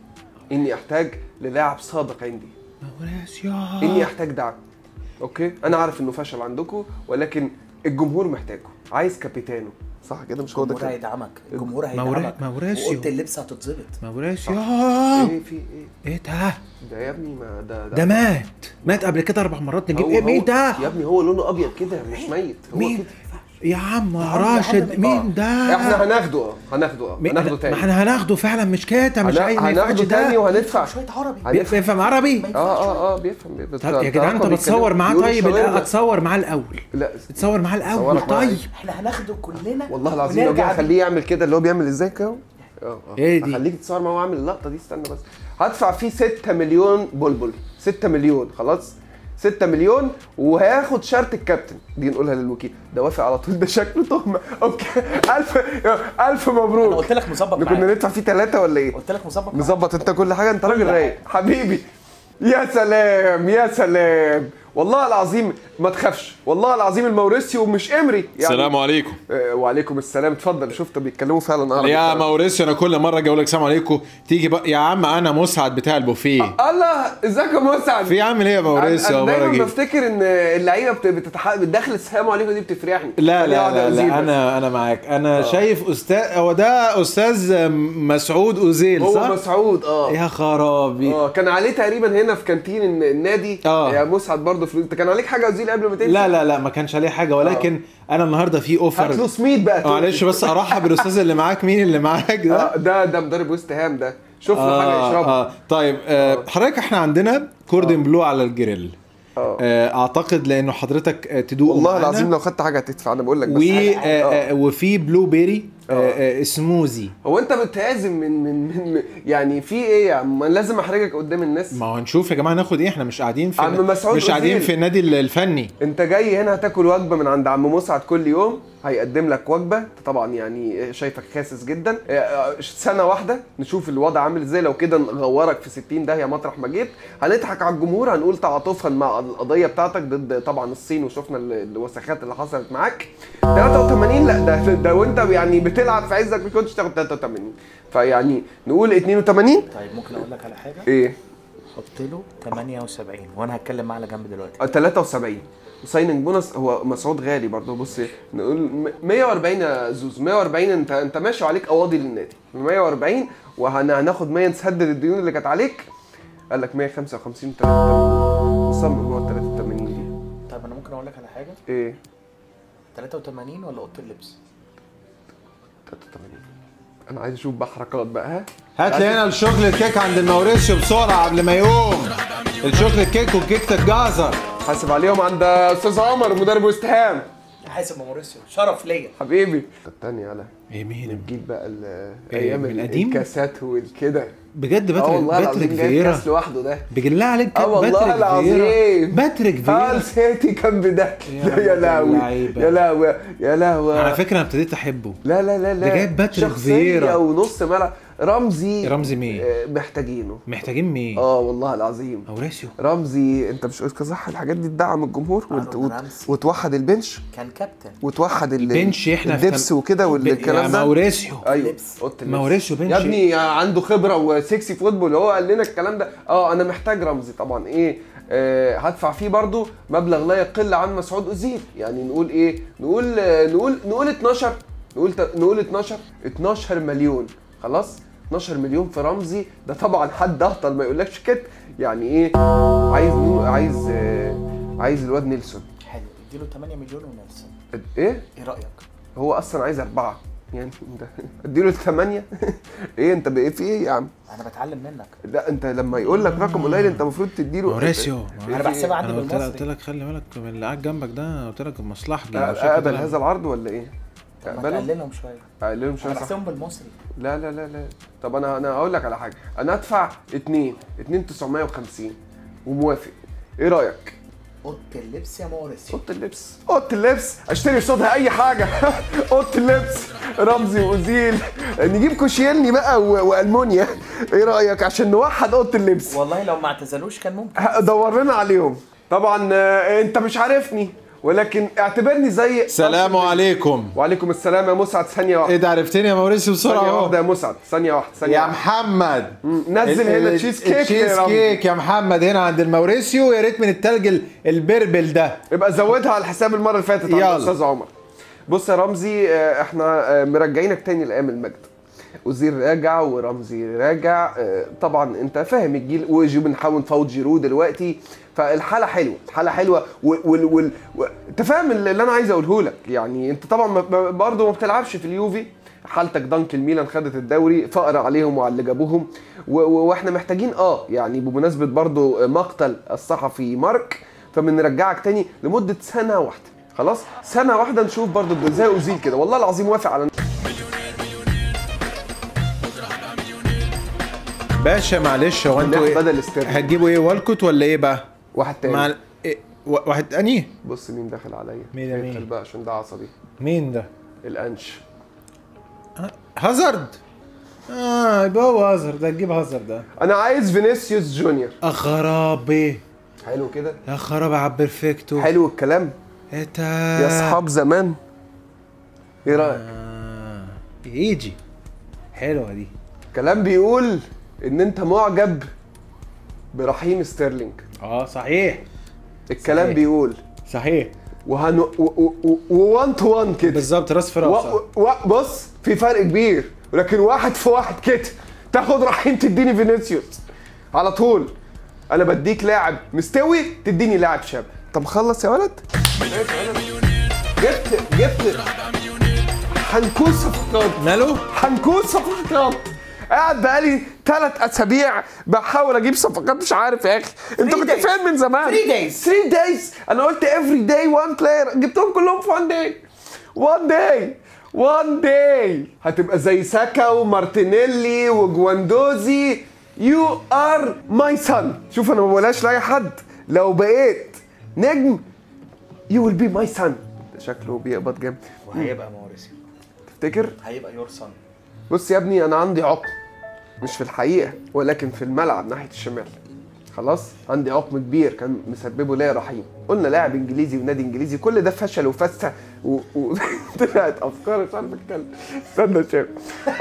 اني احتاج للاعب صادق عندي موريسيو اني احتاج دعم اوكي انا عارف انه فشل عندكم ولكن الجمهور محتاجه عايز كابيتانو صح كده مش هو ده الجمهور كده هيدعمك الجمهور موري- هيدعمك موريسيو. واوضه اللبس هتتظبط موريسيو ايه في ايه ايه ده ده يا ابني ما ده ده مات مات قبل كده اربع مرات نجيب هو- ايه مين هو- ده يا ابني هو لونه ابيض كده مش ميت هو مين كده يا عم عم راشد آه. مين ده احنا هناخده اه هناخده اه مين- هناخده ما تاني احنا هناخده فعلا مش كاتا مش هن- عايز ما هناخده ينفعش تاني ده وهندفع شويه عربي هندفع. بيفهم عربي اه اه اه بيفهم بيفهم طب يا جدعان طب اتصور معاه طيب الأ- اتصور معاه الاول لا اتصور معاه الاول صورك معاه. طيب احنا هناخده كلنا والله العظيم لو ونرجع جاي اخليه يعمل كده اللي هو بيعمل ازاي كده اه اه ايه دي؟ اخليك تتصور معاه وعامل اللقطه دي استنى بس هدفع فيه 6 مليون بلبل 6 مليون خلاص 6 مليون وهياخد شرط الكابتن دي نقولها للوكيل ده وافق على طول ده شكله تهمه اوكي الف الف انا مبروك قلت لك مظبط كنا معاك ندفع فيه ثلاثه ولا ايه؟ قلت لك مظبط معاك. مظبط انت كل حاجه انت راجل رايق حبيبي يا سلام يا سلام والله العظيم ما تخافش والله العظيم الموريسيو مش امري يعني السلام عليكم آه، وعليكم السلام اتفضل شفت بيتكلموا فعلا عربي يا موريسيو انا كل مره اجي اقول لك السلام عليكم تيجي بقى يا عم انا مسعد بتاع البوفيه الله ازيك يا مسعد في عامل ايه يا موريسيو انا اخبارك دايما ايه بفتكر ان اللعيبه بت- بتتح... بتدخل السلام عليكم دي بتفرحني لا خليني لا أقعد لا, أزيد لا بس. انا انا معاك انا شايف استاذ هو ده استاذ مسعود اوزيل هو صح؟ مسعود اه يا خرابي اه كان عليه تقريبا هنا في كانتين الن- النادي اه. يا مسعد برضه فلوس انت كان عليك حاجه وزيل قبل ما تمشي لا لا لا ما كانش عليه حاجه ولكن انا النهارده في هات له اوفر سميد بقى معلش بس ارحب بالاستاذ اللي معاك مين اللي معاك ده؟ آه، ده ده مدرب ويست هام ده شوف له حاجه يشربها آه طيب آه حضرتك احنا عندنا كوردن بلو على الجريل اه آه اعتقد لانه حضرتك آه، تدوق والله معانا. العظيم لو خدت حاجه هتدفع انا بقول لك و بس آه، آه. آه، وفي بلو بيري آه، آه، سموزي هو انت بتعزم من من من يعني في ايه يا عم أنا لازم احرجك قدام الناس ما هو هنشوف يا جماعه ناخد ايه احنا مش قاعدين في عم مسعود مش قاعدين أوزيل. في النادي الفني انت جاي هنا هتاكل وجبه من عند عم مسعد كل يوم هيقدم لك وجبه انت طبعا يعني شايفك خاسس جدا اه، سنه واحده نشوف الوضع عامل ازاي لو كده نغورك في 60 داهيه مطرح ما جيت هنضحك على الجمهور هنقول تعاطفا مع القضيه بتاعتك ضد طبعا الصين وشفنا ال- الوسخات اللي حصلت معاك 83 لا ده ده وانت يعني بتلعب في عزك ما كنتش تاخد 83 فيعني نقول 82 طيب ممكن اقول لك على حاجه ايه حط له 78 وانا هتكلم معاه على جنب دلوقتي اه، 73 وسايننج بونص هو مسعود غالي برضه بص نقول م- 140 يا زوز 140 انت انت ماشي وعليك قواضي للنادي 140 وهناخد 100 نسدد الديون اللي كانت عليك قال لك 155 83 مصمم هو 83 دي طيب انا ممكن اقول لك على حاجه ايه 83 ولا اوضه اللبس 83 انا عايز اشوف بقى حركات بقى ها هات لي هنا الشوكليت كيك عند الموريسيو بسرعه قبل ما يقوم الشوكليت كيك وكيكه الجزر حاسب عليهم عند استاذ عمر مدرب وست هام حاسب موريسيو شرف ليا حبيبي الثانيه على ايه مين تجيب بقى ال- إيه، ايام من ال- القديم؟ الكاسات والكده بجد اه باتريك والله العظيم باتريك جايب فييرا كاس لوحده ده بالله عليك اه والله باتريك العظيم. فييرا باتريك فييرا هال سيتي كان بدك يا يا لهوي اللعيبة. يا لهوي يا على لهوي فكره انا ابتديت احبه لا لا لا لا ده جايب باتريك شخصية فييرا. ونص ملعب رمزي رمزي مين؟ آه، محتاجينه محتاجين مين؟ اه والله العظيم موريسيو رمزي انت مش قلت صح الحاجات دي تدعم الجمهور وت... أرون وت... رمزي. وتوحد البنش كان كابتن وتوحد ال... البنش احنا في الدبس تم- وكده يا والكلام ده موريسيو ايوه لبس. اوضه اللبس. موريسيو بنش يا ابني عنده خبره وسكسي فوتبول هو قال لنا الكلام ده اه انا محتاج رمزي طبعا ايه آه هدفع فيه برضو مبلغ لا يقل عن مسعود اوزيل يعني نقول ايه نقول آه نقول نقول 12 نقول ت- نقول 12 12 مليون خلاص 12 مليون في رمزي ده طبعا حد اهطل ما يقولكش كده يعني ايه عايز نو عايز آه عايز الواد نيلسون حلو اديله 8 مليون ونيلسون ايه ايه رايك؟ هو اصلا عايز اربعه يعني ده اديله الثمانيه ايه انت بايه في ايه يا عم انا بتعلم منك لا انت لما يقول لك رقم قليل انت المفروض تديله موريسيو انا بحسبها عندي انا قلت لك قلت بالمصري لك خلي بالك من اللي قاعد جنبك ده قلت لك مصلحجي أ- اقبل هذا العرض ولا ايه؟ طب ما اقبله؟ تقللهم شويه اقللهم شويه انا صح بحسبهم بالمصري لا لا لا لا طب انا انا هقول لك على حاجه انا هدفع 2 2 950 وموافق ايه رايك؟ اوضه اللبس يا موريسيو اوضه اللبس اوضه اللبس اشتري قصادها اي حاجه اوضه اللبس رمزي واوزيل نجيب كوشيلني بقى و- والمونيا ايه رايك عشان نوحد اوضه اللبس والله لو ما اعتزلوش كان ممكن ه- دور لنا عليهم طبعا آه، انت مش عارفني ولكن اعتبرني زي سلام عليكم وعليكم السلام يا مسعد ثانيه واحده ايه ده عرفتني يا موريسيو بسرعه ثانيه واحده اهو يا مسعد ثانيه واحده ثانيه يا واحدة. محمد نزل ال- هنا ال- تشيز كيك التشيز يا رمزي. كيك يا محمد هنا عند الموريسيو يا ريت من التلج ال- البربل ده يبقى زودها على حساب المره اللي فاتت يلا. يا استاذ عمر بص يا رمزي آه، احنا آه، مرجعينك تاني لايام المجد وزير راجع ورمزي راجع آه، طبعا انت فاهم الجيل وجي بنحاول نفوت جيرو دلوقتي فالحاله حلوه الحاله حلوه وال وال وال و... انت فاهم اللي انا عايز اقوله لك يعني انت طبعا ما- ما- برضه ما بتلعبش في اليوفي حالتك دانك الميلان خدت الدوري فقر عليهم وعلى اللي جابوهم و- و- واحنا محتاجين اه يعني بمناسبه برضه مقتل الصحفي مارك فبنرجعك تاني لمده سنه واحده خلاص سنه واحده نشوف برضه الدنيا زي اوزيل كده والله العظيم وافق على باشا معلش هو انتوا ناخد ايه بدل استيرلينج هتجيبوا ايه والكوت ولا ايه بقى واحد تاني مع ال- إيه؟ و- واحد انهي بص مين داخل عليا مين ده اقفل مين؟ بقى عشان ده عصبي مين ده الانش هازارد اه يبقى هو هازارد هتجيب هازارد ده انا عايز فينيسيوس جونيور اخرابي حلو كده يا خرابي على بيرفكتو حلو الكلام انت يا اصحاب زمان ايه رايك آه. يجي حلوه دي كلام بيقول ان انت معجب برحيم ستيرلينج اه صحيح الكلام صحيح. بيقول صحيح وهن وان تو وان كده بالظبط راس في راس و... و... بص في فرق كبير ولكن واحد في واحد كده تاخد رحيم تديني فينيسيوس على طول انا بديك لاعب مستوي تديني لاعب شاب طب خلص يا ولد جبت جبت حنكوش صفقات ماله حنكوش صفقات قاعد بقالي ثلاث اسابيع بحاول اجيب صفقات مش عارف يا اخي انت Three كنت days. فين من زمان Three days. 3 دايز انا قلت افري داي وان بلاير جبتهم كلهم في وان داي وان داي وان داي هتبقى زي ساكا ومارتينيلي وجواندوزي يو ار ماي سون شوف انا ما بقولهاش لاي حد لو بقيت نجم يو ويل بي ماي سون شكله بيقبض جامد وهيبقى موريسيو تفتكر هيبقى يور سون بص يا ابني انا عندي عقم مش في الحقيقه ولكن في الملعب ناحيه الشمال خلاص عندي عقم كبير كان مسببه ليا رحيم قلنا لاعب انجليزي ونادي انجليزي كل ده فشل وفسه و... و... طلعت افكار مش عارف اتكلم استنى يا شباب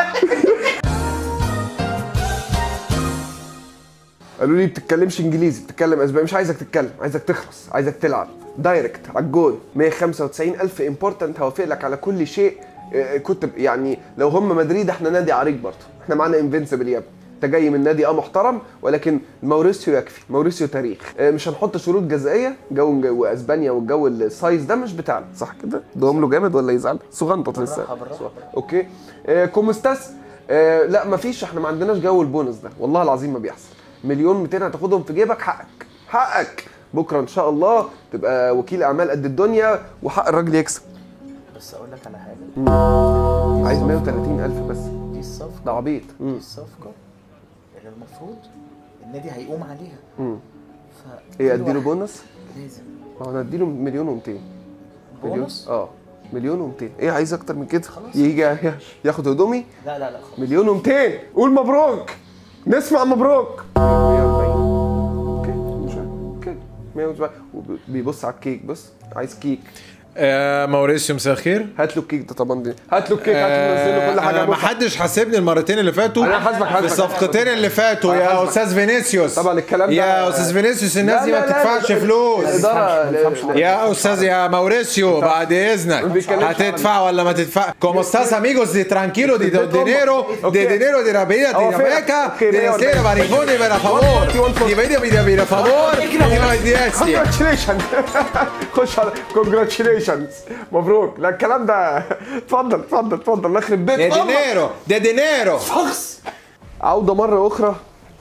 قالوا لي بتتكلمش انجليزي بتتكلم اسباني مش عايزك تتكلم عايزك تخلص عايزك تلعب دايركت على الجول 195 الف امبورتنت هوافق لك على كل شيء آه، كنت ب- يعني لو هم مدريد احنا نادي عريق برضه احنا معانا انفنسبل يا ابني انت جاي من نادي اه محترم ولكن ماوريسيو يكفي ماوريسيو تاريخ آه، مش هنحط شروط جزائيه جو جو اسبانيا والجو السايز ده مش بتاعنا صح كده دوم له جامد ولا يزعل صغنطط لسه بالراحة، بالراحة، صح. اوكي آه كومستاس آه لا مفيش احنا ما عندناش جو البونص ده والله العظيم ما بيحصل مليون 200 هتاخدهم في جيبك حقك حقك بكره ان شاء الله تبقى وكيل اعمال قد الدنيا وحق الراجل يكسب بس اقول لك على حاجه عايز 130 الف بس دي الصفقه ده عبيط دي مم. الصفقه اللي المفروض النادي هيقوم عليها مم. ف ايه كل اديله واحد بونص لازم ما هو انا اديله مليون و200 بونص اه مليون و200 ايه عايز اكتر من كده خلاص. يجي ياخد هدومي لا لا لا خلاص مليون و200 قول مبروك نسمع مبروك 140 اوكي مش عارف. اوكي 140 وبيبص على الكيك بص عايز كيك آه موريسيو مساء الخير هات له الكيك ده طبعا دي هات له الكيك هات له نزل له كل حاجه ما بص. حدش حاسبني المرتين اللي فاتوا أنا حاسبك- حاسبك. الصفقتين اللي فاتوا أنا يا حاسبك. استاذ فينيسيوس طبعا الكلام ده- يا استاذ فينيسيوس الناس لا، دي ما لا، لا، بتدفعش لا، فلوس الاداره ما ينفعش- ما ينفعش. يا استاذ يا موريسيو بعد اذنك بيتكلمش هتدفع ولا ما تدفع como estás amigos دي tranquilo دي بيت dinero أوكي. دي dinero di rabia هو di فين؟ rabeca أوكي، di 140. Nestlé barigoni per favor di video video per favor di Messi كونجراتيليشن خش على كونجراتيليشنز مبروك لا الكلام ده اتفضل اتفضل اتفضل الله يخرب بيت de أمك. dinero de dinero فخس عودة مرة أخرى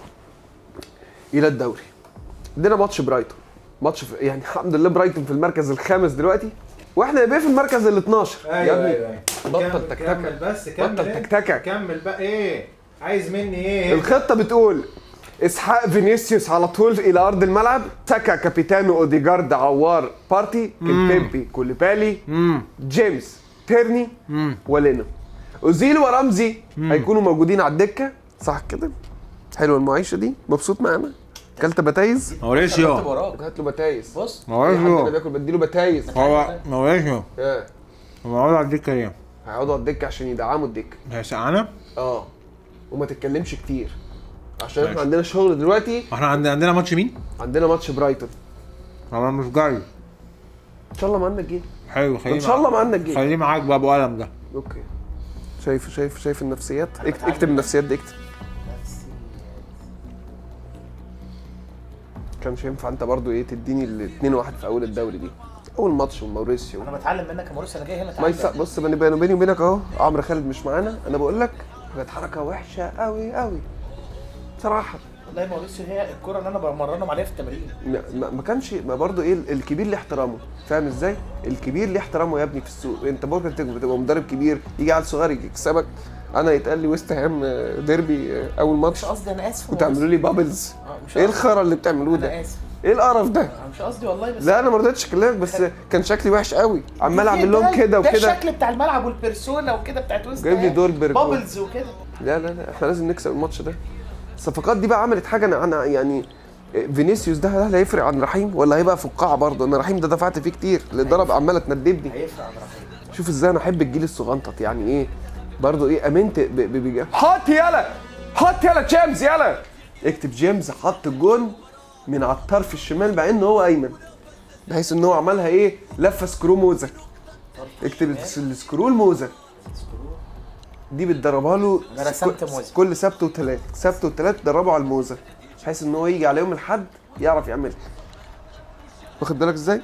إلى الدوري عندنا ماتش برايتون ماتش في يعني الحمد لله برايتون في المركز الخامس دلوقتي واحنا يبقى في المركز ال 12 يا ابني بطل تكتكة بس بطل تكتكة كمل بقى ايه عايز مني ايه الخطة بتقول اسحاق فينيسيوس على طول الى ارض الملعب ساكا كابيتانو اوديجارد عوار بارتي كيمبيمبي كوليبالي جيمس تيرني ولينا اوزيل ورمزي هيكونوا موجودين على الدكه صح كده حلوه المعيشه دي مبسوط معانا كلت بتايز كنت موريسيو وراك هات له بتايز بص اي حد هنا موريسيو بياكل بديله بتايز هو موريسيو ها هو معقول على الدكه ليه؟ هيقعدوا على الدكه عشان يدعموا الدكه هي سقعانه؟ اه وما تتكلمش كتير عشان احنا ماشي. عندنا شغل دلوقتي احنا عندنا عندنا ماتش مين؟ عندنا ماتش برايتون انا مش جاي ان شاء الله معانا الجيل حلو خليه ان شاء الله معانا الجيل خليه معاك بقى ابو قلم ده اوكي شايف شايف شايف النفسيات اكت- اكتب النفسيات دي اكتب كانش ينفع انت برضو ايه تديني الاثنين واحد في اول الدوري دي اول ماتش وموريسيو انا بتعلم منك يا موريس انا جاي هنا ما اتعلم يس... بص بيني بيني بيني وبينك اهو عمرو خالد مش معانا انا بقول لك كانت حركه وحشه قوي قوي بصراحه والله يا موريس هي الكوره اللي انا بمرنهم عليها في التمرين ما, ما- ما كانش ما برضه ايه الكبير ليه احترامه فاهم ازاي الكبير ليه احترامه يا ابني في السوق انت ممكن تبقى بتبقى مدرب كبير يجي عيل صغير يجي يكسبك انا يتقال لي ويست هام آه، ديربي آه، اول ماتش مش قصدي انا اسف يا وتعملوا موريس. لي بابلز آه، مش ايه قصدي. الخرا اللي بتعملوه ده انا اسف ايه القرف ده انا مش قصدي والله بس لا انا ما رضيتش اكلمك بس كان شكلي وحش قوي عمال ده- اعمل لهم ده- كده ده وكده الشكل بتاع الملعب والبيرسونا وكده بتاعت ويست جايب لي هام. دوربرج بابلز وكده لا لا لا احنا لازم نكسب الماتش ده الصفقات دي بقى عملت حاجه انا انا يعني فينيسيوس ده هل هيفرق عن رحيم ولا هيبقى في القاعه برضه انا رحيم ده دفعت فيه كتير الاداره عماله تندبني هيفرق عن رحيم شوف ازاي انا احب الجيل الصغنطط يعني ايه برضه ايه امنت ب- ب- بج- حط يلا حط يلا جيمس يلا اكتب جيمس حط الجون من على الطرف الشمال مع ان هو ايمن بحيث ان هو عملها ايه لفه سكرو موزه اكتب الس- السكرو الموزه دي بتدربها له أنا رسمت كل- موزة. كل سبت وثلاث سبت وثلاث دربه على الموزه بحيث ان هو يجي على يوم الاحد يعرف يعملها واخد بالك ازاي؟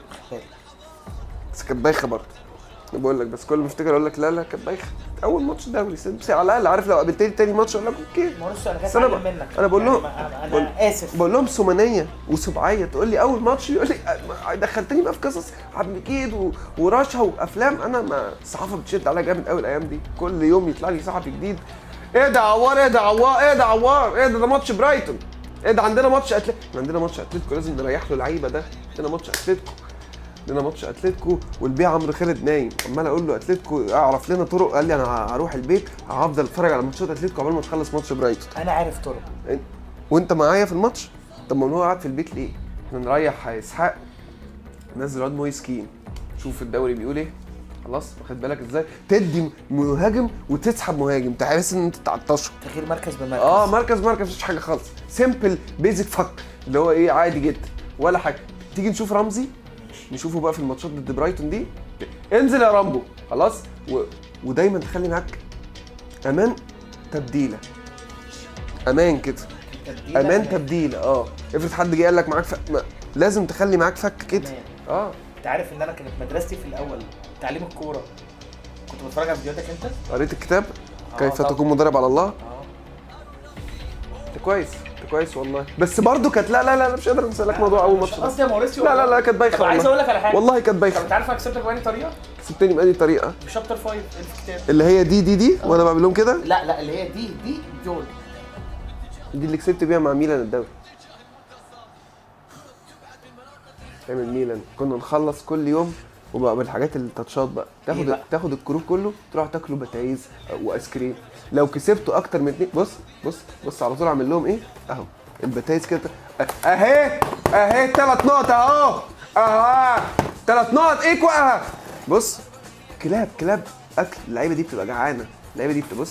بس كانت بايخه برضه أنا بقول لك بس كل ما افتكر اقول لك لا لا كانت بايخه اول ماتش دوري سيمسي على الاقل عارف لو قابلتني تاني ماتش اقول لك اوكي موريس انا جاي بس أنا اتعلم ب- منك أنا بقول لهم- يعني ما- بقول- انا اسف بقول لهم سمنيه وسبعيه تقول لي اول ماتش يقول لي أ- دخلتني بقى في قصص عبد المجيد و- ورشا وافلام انا ما الصحافه بتشد عليا جامد قوي الايام دي كل يوم يطلع لي صحفي جديد ايه ده عوار ايه ده عوار ايه ده عوار ايه ده ده ماتش برايتون ايه ده عندنا ماتش اتلتيكو عندنا ماتش اتلتيكو لازم نريح له اللعيبه ده عندنا ماتش اتلتيكو عندنا ماتش اتلتيكو والبيع عمرو خالد نايم عمال اقول له اتلتيكو اعرف لنا طرق قال لي انا هروح البيت هفضل اتفرج على ماتشات اتلتيكو قبل ما تخلص ماتش برايتون انا عارف طرق وانت معايا في الماتش طب ما هو قاعد في البيت ليه؟ احنا نريح اسحاق نزل الواد مويس كين شوف الدوري بيقول ايه خلاص واخد بالك ازاي تدي مهاجم وتسحب مهاجم تحس ان انت تعطشه تغيير مركز بمركز اه مركز مركز مفيش حاجه خالص سيمبل بيزك فك اللي هو ايه عادي جدا ولا حاجه تيجي نشوف رمزي نشوفه بقى في الماتشات ضد برايتون دي انزل يا رامبو خلاص و... ودايما تخلي معاك امان تبديله امان كده تبديلة امان أمان. تبديل اه افرض حد جه قال لك معاك فك... ما... لازم تخلي معاك فك كده أمان. اه انت عارف ان انا كانت مدرستي في الاول تعليم الكوره كنت بتفرج على فيديوهاتك انت قريت الكتاب كيف طبعا. تكون مدرب على الله اه انت كويس انت كويس والله بس برضه كانت لا لا لا مش قادر انسى لك موضوع اول مش ماتش ده. قصدي يا موريسيو لا لا لا كانت بايخه طب عايز والله. اقول لك على حاجه والله كانت طب بايخه انت عارف انا كسبتك بأنهي طريقه؟ سبتني بأني طريقه بشابتر 5 اللي في الكتاب اللي هي دي دي دي وانا بعمل لهم كده لا لا اللي هي دي دي دول دي اللي كسبت بيها مع ميلان الدوري تعمل ميلان كنا نخلص كل يوم وبقى بالحاجات التاتشات بقى إيه تاخد بقى؟ تاخد الكروب كله تروح تاكلوا بتايز وايس كريم لو كسبتوا اكتر من اتنين بص بص بص على طول اعمل لهم ايه اهو البتايز كده اهي اهي ثلاث نقط اهو اهو ثلاث نقط ايكو اهو بص كلاب كلاب اكل اللعيبه دي بتبقى جعانه اللعيبه دي بتبص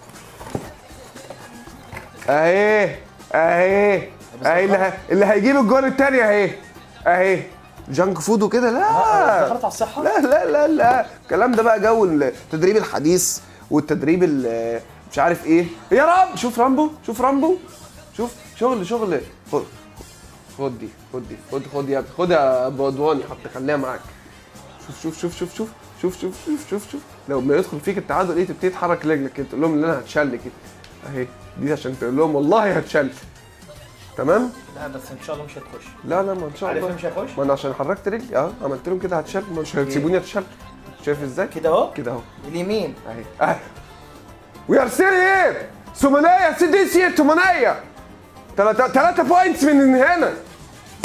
اهي اهي اهي اللي, ه... اللي هيجيب الجول التاني اهي اهي جانك فود وكده لا دخلت على الصحه لا لا لا لا الكلام ده بقى جو التدريب الحديث والتدريب ال- مش عارف ايه يا رب شوف رامبو شوف رامبو شوف شغل شغل خد خد دي خد دي خد خد يا خد يا ابو عدواني حتى خليها معاك شوف شوف شوف شوف شوف شوف شوف شوف شوف شوف لو ما يدخل فيك التعادل ايه تبتدي تحرك رجلك كده تقول لهم ان انا هتشل كده اهي دي عشان تقول لهم والله هتشل تمام لا بس ان شاء الله مش هتخش لا لا ما ان شاء عارف الله ليه مش هيخش؟ ما انا عشان حركت رجلي اه عملت لهم كده هتشل مش هتسيبوني اتشل شايف ازاي كده اهو كده اهو اليمين اهي اهي وي ار سيريير سومانية سيديسي تومانية ثلاثة ثلاثة بوينتس من هنا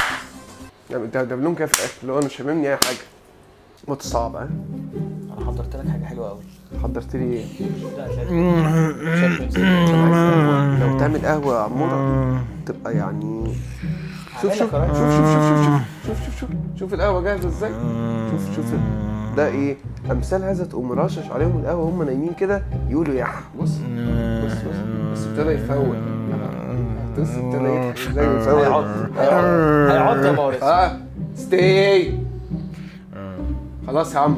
يعني ده ده لهم كده في الاخر اللي هو انا مش هاممني اي حاجة ماتش صعب ها انا حضرت حضرت لك حاجه حلوه قوي حضرت لي ايه لا لا لو تعمل قهوه يا عموره تبقى يعني شوف شوف هعمل شوف لك شوف شوف شوف شوف شوف شوف شوف القهوه جاهزه ازاي شوف شوف ده ايه امثال هذا تقوم رشش عليهم القهوه وهم نايمين كده يقولوا يح بص بص بص بس ابتدى يفوق بص ابتدى يضحك ازاي يفوق هيعض هيعض هيعض يا موريس اه ستي خلاص يا عم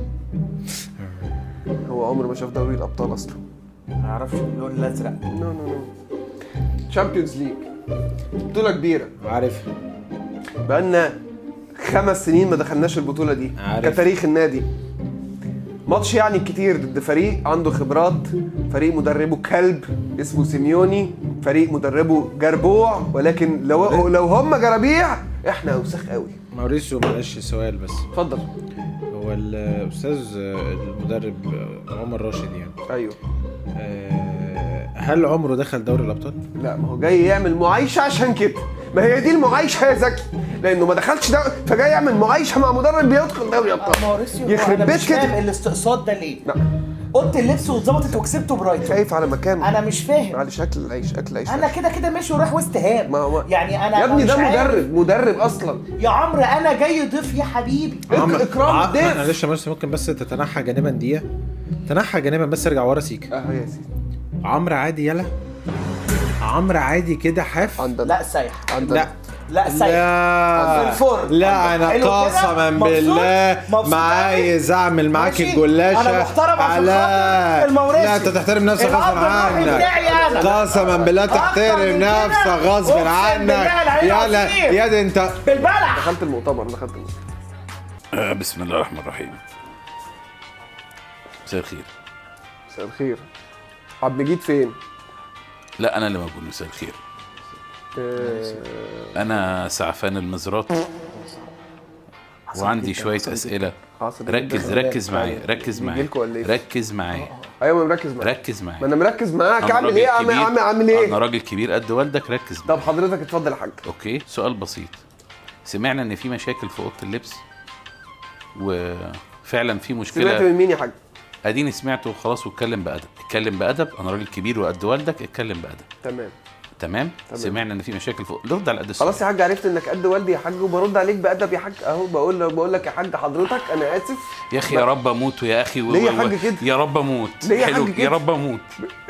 هو عمره ما شاف دوري الابطال اصلا ما اعرفش اللون الازرق نو نو نو تشامبيونز ليج بطوله كبيره عارف بقالنا خمس سنين ما دخلناش البطوله دي عارف. كتاريخ النادي ماتش يعني كتير ضد فريق عنده خبرات فريق مدربه كلب اسمه سيميوني فريق مدربه جربوع ولكن لو لو هم جرابيع احنا اوسخ قوي موريسيو معلش سؤال بس اتفضل هو الاستاذ المدرب عمر راشد يعني ايوه آه، هل عمره دخل دوري الابطال؟ لا ما هو جاي يعمل معايشه عشان كده ما هي دي المعايشه يا زكي لانه ما دخلش دوري فجاي يعمل معايشه مع مدرب بيدخل دوري ابطال موريسيو يخرب انا بيت مش فاهم كده الاستقصاد ده ليه لا اوضه اللبس واتظبطت وكسبته برايتون خايف على مكانه انا مش فاهم معلش اكل العيش اكل العيش انا كده كده ماشي ورايح وست هام ما هو يعني انا يا ابني مش ده عارف. مدرب مدرب اصلا يا عمرو انا جاي ضيف يا حبيبي عمرو اكرام ع- الضيف معلش يا موريسيو ممكن بس تتنحى جانبا دقيقه تنحى جانبا بس ارجع ورا سيكا اهو يا سيدي عمرو عادي يلا عمرو عادي كده حاف عندنا لا سايح عندنا لا لا سايح لا الفرن. لا انا حلو كده؟ قسما مبسوط؟ بالله مبسوط ما أوي؟ عايز اعمل معاك ماشي؟ الجلاشه أنا محترم عشان لا خاطر الموريسيو. لا انت تحترم نفسك غصب الأب الروحي بتاعي عنك أنا. قسما بالله أكتر تحترم من كده؟ نفسك غصب أقسم عنك بالله العلي يلا العظيم. يا دي انت بالبلح دخلت المؤتمر دخلت المؤتمر آه، بسم الله الرحمن الرحيم مساء الخير مساء الخير عبد المجيد فين؟ لا انا اللي موجود مساء الخير آه، انا سعفان المزرات وعندي شويه اسئله حاصل ركز ركز معايا ركز معايا بيجيلكوا ولا إيه؟ ركز معايا ايوه ما مركز معاك ركز ما معايا انا مركز معاك أنا اعمل راجل ايه اعمل كبير. اعمل اعمل انا ايه؟ راجل كبير قد والدك ركز طب معايا حضرتك اتفضل يا حاج اوكي سؤال بسيط سمعنا ان في مشاكل في اوضه اللبس وفعلا في سمعت مشكله من مين يا حاج؟ اديني سمعته وخلاص واتكلم بادب اتكلم بادب انا راجل كبير وقد والدك اتكلم بادب تمام تمام تمام. سمعنا ان في مشاكل في رد على قد السؤال خلاص يا حاج عرفت انك قد والدي يا حاج وبرد عليك بادب يا حاج اهو بقول لك بقول لك يا حاج حضرتك انا اسف يا اخي يا رب اموت يا اخي و- ليه يا و- حاج كده؟ يا رب اموت ليه يا حلو حاج كده؟ يا رب اموت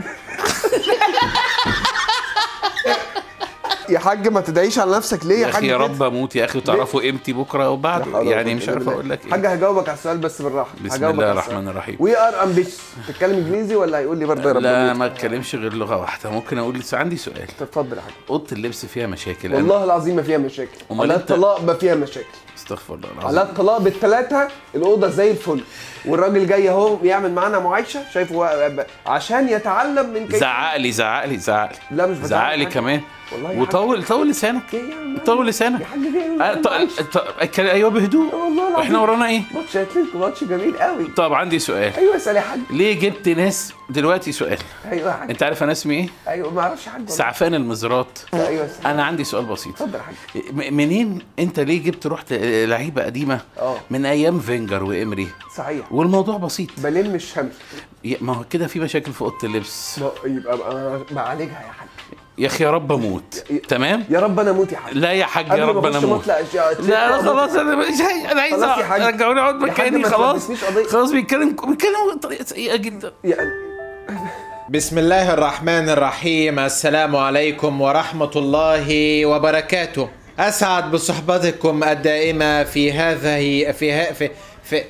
يا حاج ما تدعيش على نفسك ليه يا, يا حاج اخي يا كده؟ رب اموت يا اخي وتعرفوا قيمتي بكره لا وبعده حول ولا يعني قوة مش إلا عارف بالله. اقول لك حاج ايه هجاوبك على السؤال بس بالراحه بسم هجاوبك الله على الرحمن السؤال. الرحيم وي ار امبيشس تتكلم انجليزي ولا هيقول لي برضه يا رب لا أموت؟ ما اتكلمش غير لغه واحده ممكن اقول لسه عندي سؤال اتفضل يا حاج اوضه اللبس فيها مشاكل أنا- والله العظيم ما فيها مشاكل أمال على أنت- الطلاق ما فيها مشاكل استغفر الله على العظيم الطلاق بالثلاثه الاوضه زي الفل والراجل جاي اهو يعمل معانا معايشه شايفه هو- عشان يتعلم من كيف زعق لي زعق لي زعق لي لا مش بزعق زعق لي حاجة. كمان والله يا وطول طول لسانك حاج. إيه يا عم؟ طول لسانك يا حاج جاي أه، ط- ط- اتكلم- ايوه بهدوء والله العظيم. احنا ورانا ايه ماتش اتلتيكو ماتش جميل قوي طب عندي سؤال ايوه اسال يا حاج ليه جبت ناس دلوقتي سؤال ايوه يا حاج انت عارف انا اسمي ايه ايوه ما اعرفش يا حاج والله. سعفان المزرات ايوه اسال انا عندي سؤال بسيط اتفضل يا حاج م- منين انت ليه جبت رحت لعيبه قديمه اه. من ايام فينجر وامري صحيح والموضوع بسيط بلم الشمس ي- ما هو كده في مشاكل في اوضه اللبس ما- يبقى بقى بعالجها يا حاج يا اخي يا رب اموت تمام يا رب انا اموت يا حاج لا يا حاج يا قبل ما رب انا أخش اموت مطلع أشياء- لا أموت. خلاص انا مش هي- انا عايز خلاص يا حاج. رجعوني اقعد يا حاج مكاني ما خلاص تلبسنيش قضية. خلاص بيتكلم بيتكلم بطريقه سيئه جدا يعني بسم الله الرحمن الرحيم السلام عليكم ورحمة الله وبركاته أسعد بصحبتكم الدائمة في هذه في ها في, في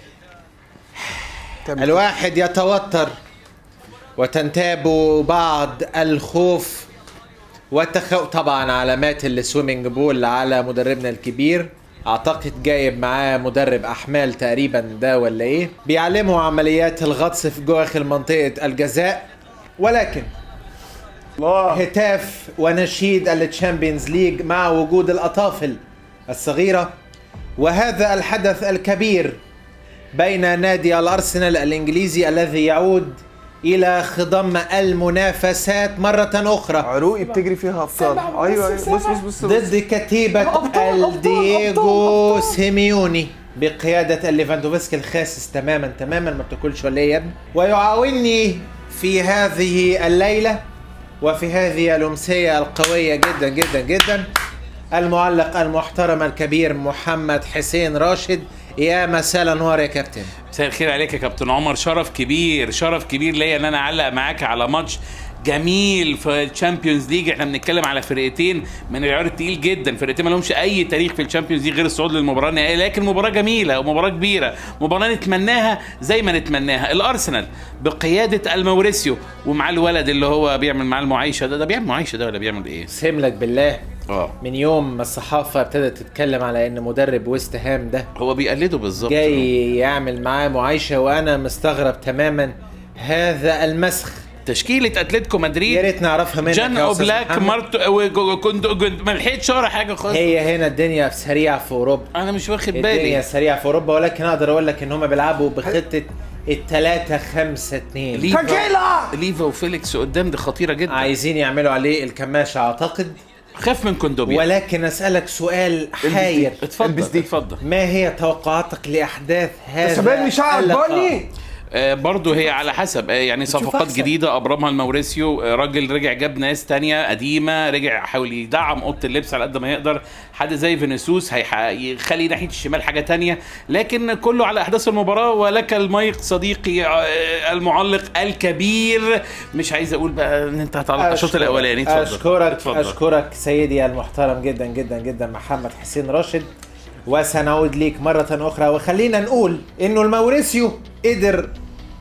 الواحد يتوتر وتنتاب بعض الخوف والتخو طبعا علامات السويمنج بول على مدربنا الكبير اعتقد جايب معاه مدرب احمال تقريبا ده ولا ايه بيعلمه عمليات الغطس في داخل منطقه الجزاء ولكن هتاف ونشيد التشامبيونز ليج مع وجود الاطافل الصغيره وهذا الحدث الكبير بين نادي الارسنال الانجليزي الذي يعود الى خضم المنافسات مره اخرى عروقي بتجري فيها ابطال سامع، ايوه بص، ايوه بص سامع. بص بص, بص. ضد كتيبة أبطال، أبطال، الدييجو أبطال. سيميوني بقيادة الليفاندوفسكي الخاسس تماما تماما ما بتاكلش ولا ايه يا ابني ويعاونني في هذه الليلة وفي هذه الأمسية القوية جدا جدا جدا المعلق المحترم الكبير محمد حسين راشد يا مساء الانوار يا كابتن مساء الخير عليك يا كابتن عمر شرف كبير شرف كبير ليا ان انا اعلق معاك على ماتش جميل في الشامبيونز ليج احنا بنتكلم على فرقتين من العيار التقيل جدا فرقتين ما لهمش اي تاريخ في الشامبيونز ليج غير الصعود للمباراه النهائيه لكن مباراه جميله ومباراه كبيره مباراه نتمناها زي ما نتمناها الارسنال بقياده الموريسيو ومعاه الولد اللي هو بيعمل معاه المعايشه ده ده بيعمل معايشه ده ولا بيعمل ايه سيم لك بالله اه من يوم ما الصحافة ابتدت تتكلم على ان مدرب ويست هام ده هو بيقلده بالظبط جاي يعمل معاه معايشة وانا مستغرب تماما هذا المسخ تشكيله اتلتيكو يا مدريد ريت نعرفها منك جان يا أستاذ اوبلاك محمد. مارتو كنت ما لحقتش اقرا حاجه خالص هي هنا الدنيا سريعة في اوروبا انا مش واخد الدنيا بالي سريعة في اوروبا ولكن اقدر اقول لك ان هم بيلعبوا بخطة التلاتة خمسة اتنين ليفا ليفا وفيليكس قدام دي خطيره جدا عايزين يعملوا عليه الكماشة اعتقد خاف من كوندوبيا ولكن اسألك سؤال حاير اتفضل اتفضل ما هي توقعاتك لاحداث هذا سابقني شعر اللقاء؟ بني آه برضه هي على حسب آه يعني صفقات أحسن. جديده ابرمها الموريسيو آه راجل رجع جاب ناس تانية قديمه رجع حاول يدعم اوضه اللبس على قد ما يقدر حد زي فينيسيوس هيح- هيخلي ناحيه الشمال حاجه تانية لكن كله على احداث المباراه ولك المايك صديقي آه المعلق الكبير مش عايز اقول بقى ان انت هتعلق على الشوط أشكرك- الاولاني اتفضل اشكرك اتفضل. اشكرك سيدي المحترم جدا جدا جدا محمد حسين راشد وسنعود ليك مرة أخرى وخلينا نقول إنه الموريسيو قدر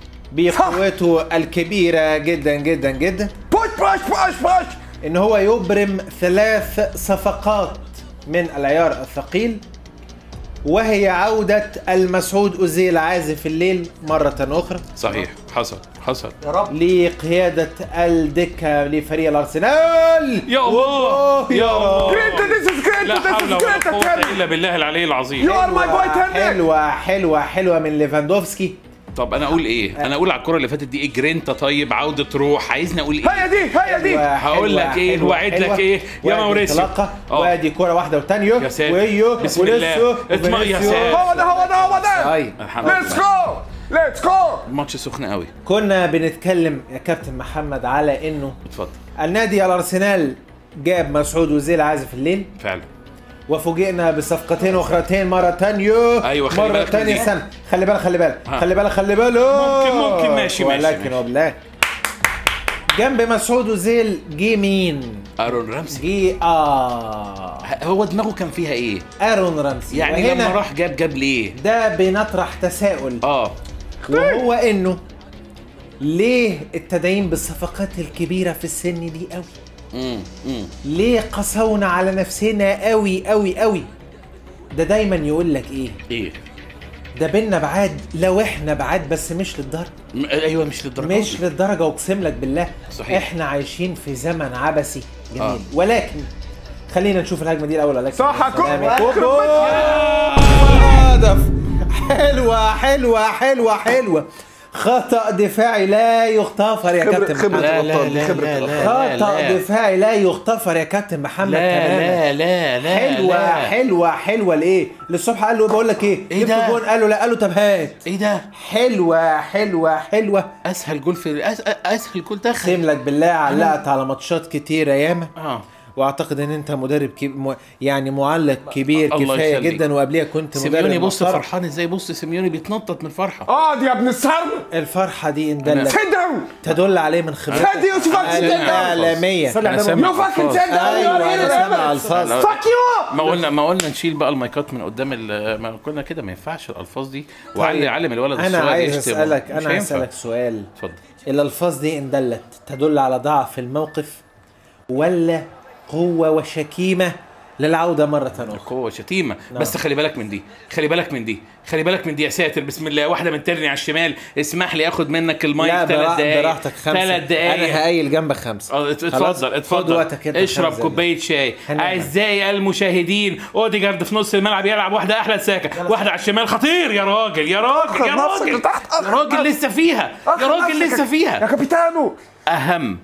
بقوته الكبيرة جدا جدا جدا بوش بوش بوش بوش إن هو يبرم ثلاث صفقات من العيار الثقيل وهي عودة المسعود أوزيل عازف الليل مرة أخرى صحيح حصل حصل يا رب لقيادة الدكة لفريق الأرسنال يا الله يا الله جريتا ذيس از جريتا لا ذيس حول از ولا جريتا قوه تيل الا بالله العلي العظيم يو ار ماي بوي تيل حلوة حلوة حلوة من ليفاندوفسكي طب انا اقول ايه انا اقول على الكره اللي فاتت دي ايه جرينتا طيب عوده روح عايزني اقول ايه هي دي هي دي حلوة، هقول حلوة، لك إيه، حلوة، وأعد لك حلوة. إيه، يا وادي موريسيو. انطلاقة، آه. وادي كرة واحدة وتانية يا ساتر. ويو بسم الله. ولسه اطمئن يا وفينيسيو. ساتر. هو ده هو ده هو ده طيب الحمد ليتس لله جو ليتس جو الماتش سخن قوي كنا بنتكلم يا كابتن محمد على انه اتفضل النادي الارسنال جاب مسعود وزيل عازف الليل فعلا وفوجئنا بصفقتين اخرتين مرة تانية أيوة، خلي مرة بالك من تانية دي. سنة خلي بالك خلي بالك ها. خلي بالك خلي بالك ممكن- ممكن، ماشي، ماشي، ولكن ماشي. وبالله جنب مسعود وزيل جه مين؟ ارون رامسي جه اه هو دماغه كان فيها ايه ارون رامسي يعني وهنا لما راح جاب جاب ليه ده بنطرح تساؤل اه وهو انه ليه التدعيم بالصفقات الكبيره في السن دي قوي امم امم ليه قسونا على نفسنا قوي قوي قوي ده دايما يقول لك ايه ايه ده بينا بعاد لو احنا بعاد بس مش للدرجه م- ايوه مش للدرجه مش دي. للدرجه اقسم لك بالله صحيح. احنا عايشين في زمن عبثي جميل آه. ولكن خلينا نشوف الهجمه دي الاول عليك صح يا كوب. كوبو هدف حلوه حلوه حلوه حلوه خطا دفاعي لا يغتفر يا خبرة كابتن خبرة محمد لا الأبطال لا دي خبرة لا الأبطال لا خطا لا. دفاعي لا يغتفر يا كابتن محمد لا تماما لا لا لا حلوه لا. حلوه حلوه لايه للصبح قال له بقول لك ايه إيه جبت ده؟ جون قال له لا قال له طب هات ايه ده حلوه حلوه حلوه اسهل جول في أس... اسهل جول دخل اقسم لك بالله علقت على ماتشات كتيره ياما اه واعتقد ان انت مدرب كب... م... يعني معلق كبير الله كفايه يخليك. جدا وقبليها كنت مدرب سيميوني بص محترم. فرحان ازاي بص سيميوني بيتنطط من الفرحه اقعد يا ابن السرب الفرحه دي ان دلت سيت داون تدل عليه من خبرته سيت يو فاكن سيت داون العالميه أنا سامع يو فاكن سيت داون ايوه انا سامع الفاظ فاك يو ما قلنا ما قلنا نشيل بقى المايكات من قدام ال- ما قلنا كده ما ينفعش الالفاظ دي وعلي علم الولد انا الصغير عايز يشتم. اسالك مش انا عايز هينفع. اسالك سؤال اتفضل الالفاظ دي ان دلت تدل على ضعف الموقف ولا قوه وشكيمه للعوده مره اخرى قوة شتيمة بس خلي بالك من دي خلي بالك من دي خلي بالك من دي يا ساتر بسم الله واحدة من ترني على الشمال اسمح لي اخد منك المايك لا ثلاث برا- دقايق براحتك خمسه ثلاث دقايق انا هقايل جنبك خمسه اه، ات- خلاص؟ اتفضل خد اتفضل وقتك انت اشرب خمسة كوبايه شاي هنعمل. اعزائي المشاهدين اوديجارد في نص الملعب يلعب واحده احلى ساكه واحده على الشمال خطير يا راجل يا راجل يا نفسك راجل لتحت، يا راجل لسه فيها يا راجل لسه يا فيها كابيتانو اهم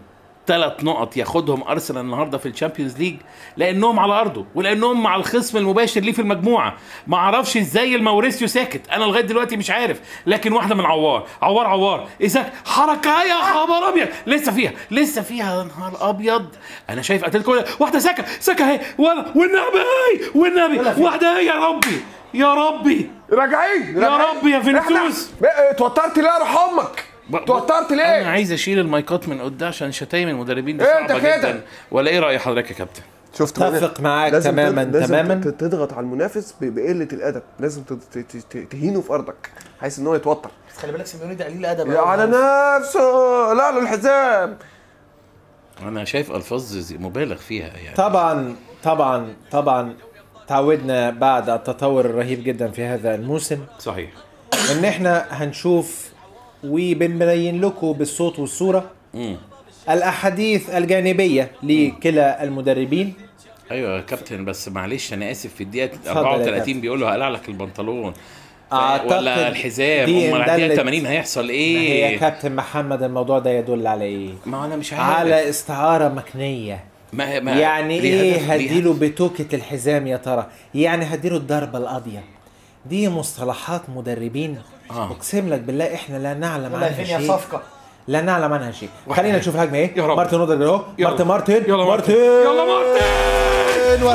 ثلاث نقط ياخدهم ارسنال النهارده في الشامبيونز ليج لانهم على ارضه ولانهم مع الخصم المباشر ليه في المجموعه ما اعرفش ازاي الموريسيو ساكت انا لغايه دلوقتي مش عارف لكن واحده من عوار عوار عوار ايزاك حركه يا خبر ابيض لسه فيها لسه فيها يا نهار ابيض انا شايف اتلتيكو واحده ساكا ساكا اهي ولا والنبي هي والنبي واحده هي يا ربي يا ربي راجعين يا رب يا فينيسيوس. إحنا- بقى- اتوترت ليه يا روح امك اتوترت انا ليه عايز اشيل المايكات من قدام عشان شتايم المدربين دي إيه صعبه أنت كده؟ جدا ولا ايه راي حضرتك يا كابتن شفت اتفق معاك لازم تماما تض- لازم تماما ت- تضغط على المنافس ب- بقله الادب لازم ت- ت- ت- ت- تهينه في ارضك حيث ان هو يتوتر بس خلي بالك سيميوني ده قليل ادب يا أوي. على نفسه لا له الحزام انا شايف الفاظ زي- مبالغ فيها يعني طبعا طبعا طبعا تعودنا بعد التطور الرهيب جدا في هذا الموسم صحيح ان احنا هنشوف وبنبين لكم بالصوت والصوره امم الاحاديث الجانبيه لكلا المدربين ايوه يا كابتن بس معلش انا اسف في الدقيقه اتفضل يا 34 كابتن. بيقول له هقلع لك البنطلون أعتقد ولا الحزام دي امال على الدقيقه اندلت- 80 هيحصل ما هي يا ايه كابتن محمد الموضوع ده يدل على ايه ما انا مش عارف على استعاره مكنيه ما ما يعني ليه ايه هدف- ليه هديله هدف. بتوكة الحزام يا ترى يعني هديله الضربة القاضية دي مصطلحات مدربين آه. اقسم لك بالله احنا لا نعلم يلا عنها فين يا شيء صفقه لا نعلم عنها شيء خلينا نشوف الهجمه ايه يا رب. مارتن اودرجارد اهو يلا. مارتن مارتن يلا مارتن يلا مارتن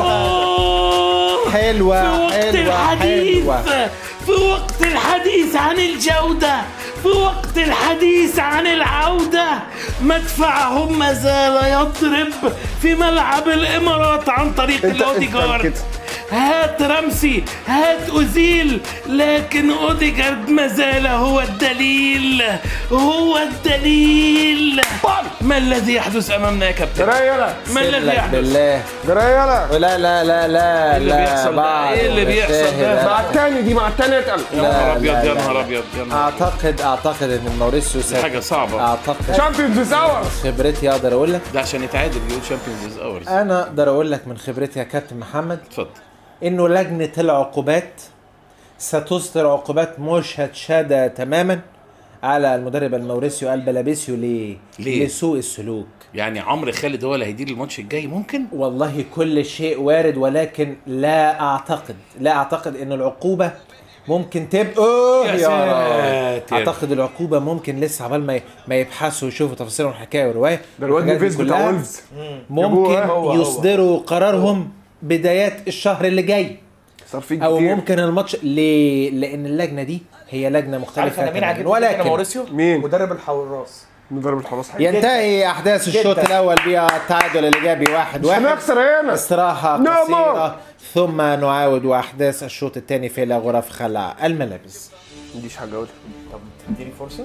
آه. حلوة في وقت حلوة الحديث حلوة في وقت الحديث عن الجودة في وقت الحديث عن العودة مدفعهم ما زال يضرب في ملعب الإمارات عن طريق أنت- أنت الأوديجارد كده. هات رمسي هات أوزيل لكن أوديجارد ما زال هو الدليل هو الدليل ما الذي يحدث أمامنا يا كابتن؟ جرى يلا ما الذي لك يحدث؟ بالله جرى يلا لا لا لا لا اللي لا بيحصل ده؟ بعد إيه اللي بيحصل ده؟ مشاهد. مع التاني دي مع التاني اتقل يا لا، نهار أبيض لا، يا لا، نهار لا. أبيض يا نهار اعتقد اعتقد ان موريسيو ساكا حاجة صعبة اعتقد شامبيونز اور خبرتي اقدر اقول لك ده عشان يتعادل بيقول شامبيونز اورز انا اقدر اقول لك من خبرتي يا كابتن محمد اتفضل انه لجنه العقوبات ستصدر عقوبات مشهده تماما على المدرب الموريسيو البلابيسيو ليه؟ ليه؟ لسوء السلوك يعني عمرو خالد هو اللي هيدير الماتش الجاي ممكن والله كل شيء وارد ولكن لا اعتقد لا اعتقد ان العقوبه ممكن تبقى يا رب. ساتر. اعتقد العقوبه ممكن لسه عبال ما ما يبحثوا ويشوفوا تفاصيل الحكايه والروايه ده الواد الحاجات دي نيفيز بتاع كلها وولفز ممكن جابوه، هو- هو. يصدروا قرارهم بدايات الشهر اللي جاي صار في او كتير. ممكن الماتش ليه؟ لان اللجنه دي هي لجنه عارف مختلفه انا مين تماماً. عاجبني جدا ولكن موريسيو مين؟ مدرب الحراس مدرب الحراس حلو ينتهي احداث الشوط جداً. الاول بالتعادل الايجابي واحد واحد هنخسر هنا استراحة No قصيرة ثم نعاود أحداث الشوط الثاني في غرف خلع الملابس ما عنديش حاجه اقولها طب تديني فرصه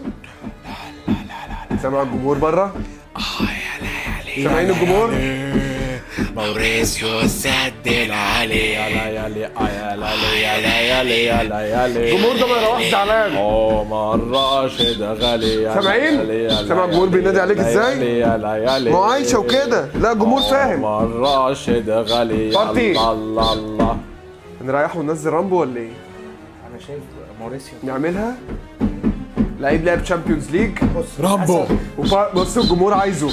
سامع الجمهور بره اه يا ليالي سامعين الجمهور موريسيو سدل علي يلا يالي يلا يلا يالي يلا يالي الجمهور ده ما يروحش زعلان عمر راشد غالي سامعين؟ سامع الجمهور بينادي عليك ازاي؟ يلا يالي ما هو عايشه وكده لا الجمهور فاهم عمر راشد غالي بارتي. الله الله الله نريح وننزل رامبو ولا ايه؟ انا شايف موريسيو نعملها لعيب لعب تشامبيونز ليج رامبو بص الجمهور عايزه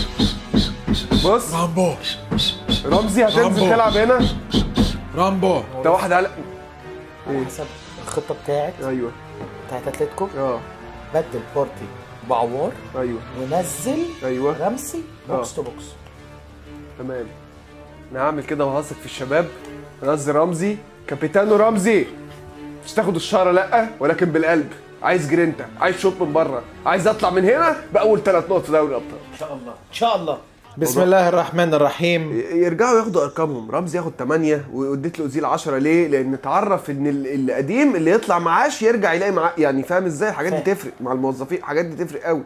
بص رامبو رمزي هتنزل رامبو. تلعب هنا رامبو ده واحد على حسب الخطه بتاعت ايوه بتاعت اتلتيكو اه بدل بارتي بعوار ايوه ونزل ايوه رمسي بوكس آه. تو بوكس تمام انا هعمل كده وهثق في الشباب نزل رمزي كابيتانو رمزي مش تاخد الشاره لا ولكن بالقلب عايز جرينتا عايز شوط من بره عايز اطلع من هنا باول ثلاث نقط في دوري الابطال ان شاء الله ان شاء الله بسم الله الرحمن الرحيم ي- يرجعوا ياخدوا ارقامهم رمزي ياخد 8 واديت له اوزيل 10 ليه لان اتعرف ان ال- القديم اللي يطلع معاش يرجع يلاقي معاه يعني فاهم ازاي الحاجات دي فاهم. تفرق مع الموظفين الحاجات دي تفرق قوي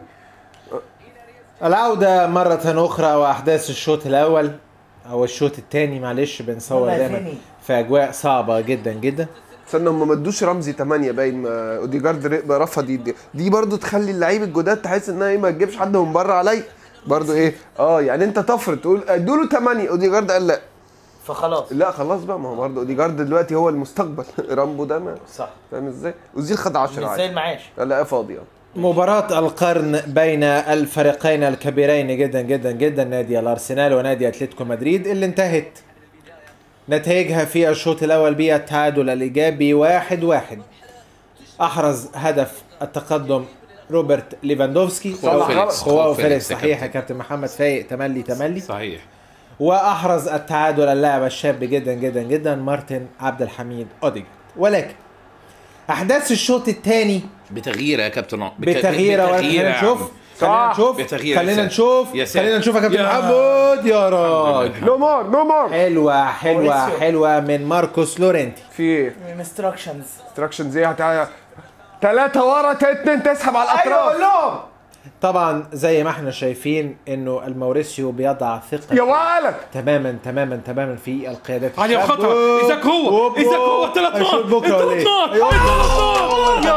العودة مرة أخرى وأحداث الشوط الأول أو الشوط الثاني معلش بنصور والله دايما فيني. في أجواء صعبة جدا جدا استنى هم ما ادوش رمزي 8 باين ما اوديجارد ر- رفض يدي دي برضو تخلي اللعيب الجداد تحس انها ايه ما تجيبش حد من بره عليا برضو ايه اه يعني انت تفرض تقول ادوا له 8 اوديجارد قال لا فخلاص لا خلاص بقى ما هو برضه اوديجارد دلوقتي هو المستقبل رامبو ده ما صح فاهم ازاي اوزيل خد مش 10 زي عادي المعاش لا لا فاضي اه مباراة القرن بين الفريقين الكبيرين جدا جدا جدا نادي الارسنال ونادي اتلتيكو مدريد اللي انتهت نتائجها في الشوط الاول بالتعادل الايجابي واحد واحد احرز هدف التقدم روبرت ليفاندوفسكي خواو فيليكس. خواو خواو فيليكس فيليكس يا صحيح يا كابتن. كابتن محمد فايق تملي تملي صحيح واحرز التعادل اللاعب الشاب جدا جدا جدا مارتن عبد الحميد اوديجارد ولكن احداث الشوط الثاني بتغيير يا كابتن عمر. بك- بتغيير ولكن بتغيير خلينا يا نشوف عم. خلينا نشوف بتغيير يا خلينا ساتر. نشوف يا ساتر. خلينا نشوف يا كابتن يا- محمد يا راجل نو مور نو مور حلوه حلوه موريسيو. حلوه من ماركوس لورينتي في ايه؟ انستراكشنز انستراكشنز ايه هتع- تلاتة ورا اتنين تسحب على ايوه قول الاطراف لهم طبعا زي ما احنا شايفين انه الموريسيو بيضع ثقه يا ولد تماما تماما تماما في القيادات علي الشابة. خطر اذاك هو أوب، اذاك هو أوب. ثلاث هيشوط نار بكرة ولا ثلاث إيه؟ نار أيوة. ثلاث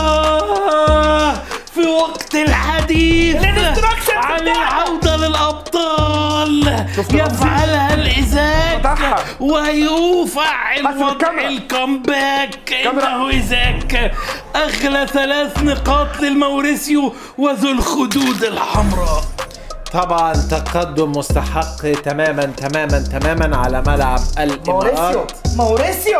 نار يا في وقت الحديث الانستراكشنز عن بتاعها. العودة للأبطال يفعلها الإزاك فتحها. ويفعل حسب وضع الكاميرا. الكامباك كاميرا. إنه إزاك أغلى ثلاث نقاط للموريسيو وذو الخدود الحمراء طبعا تقدم مستحق تماما تماما تماما على ملعب موريسيو الامارات موريسيو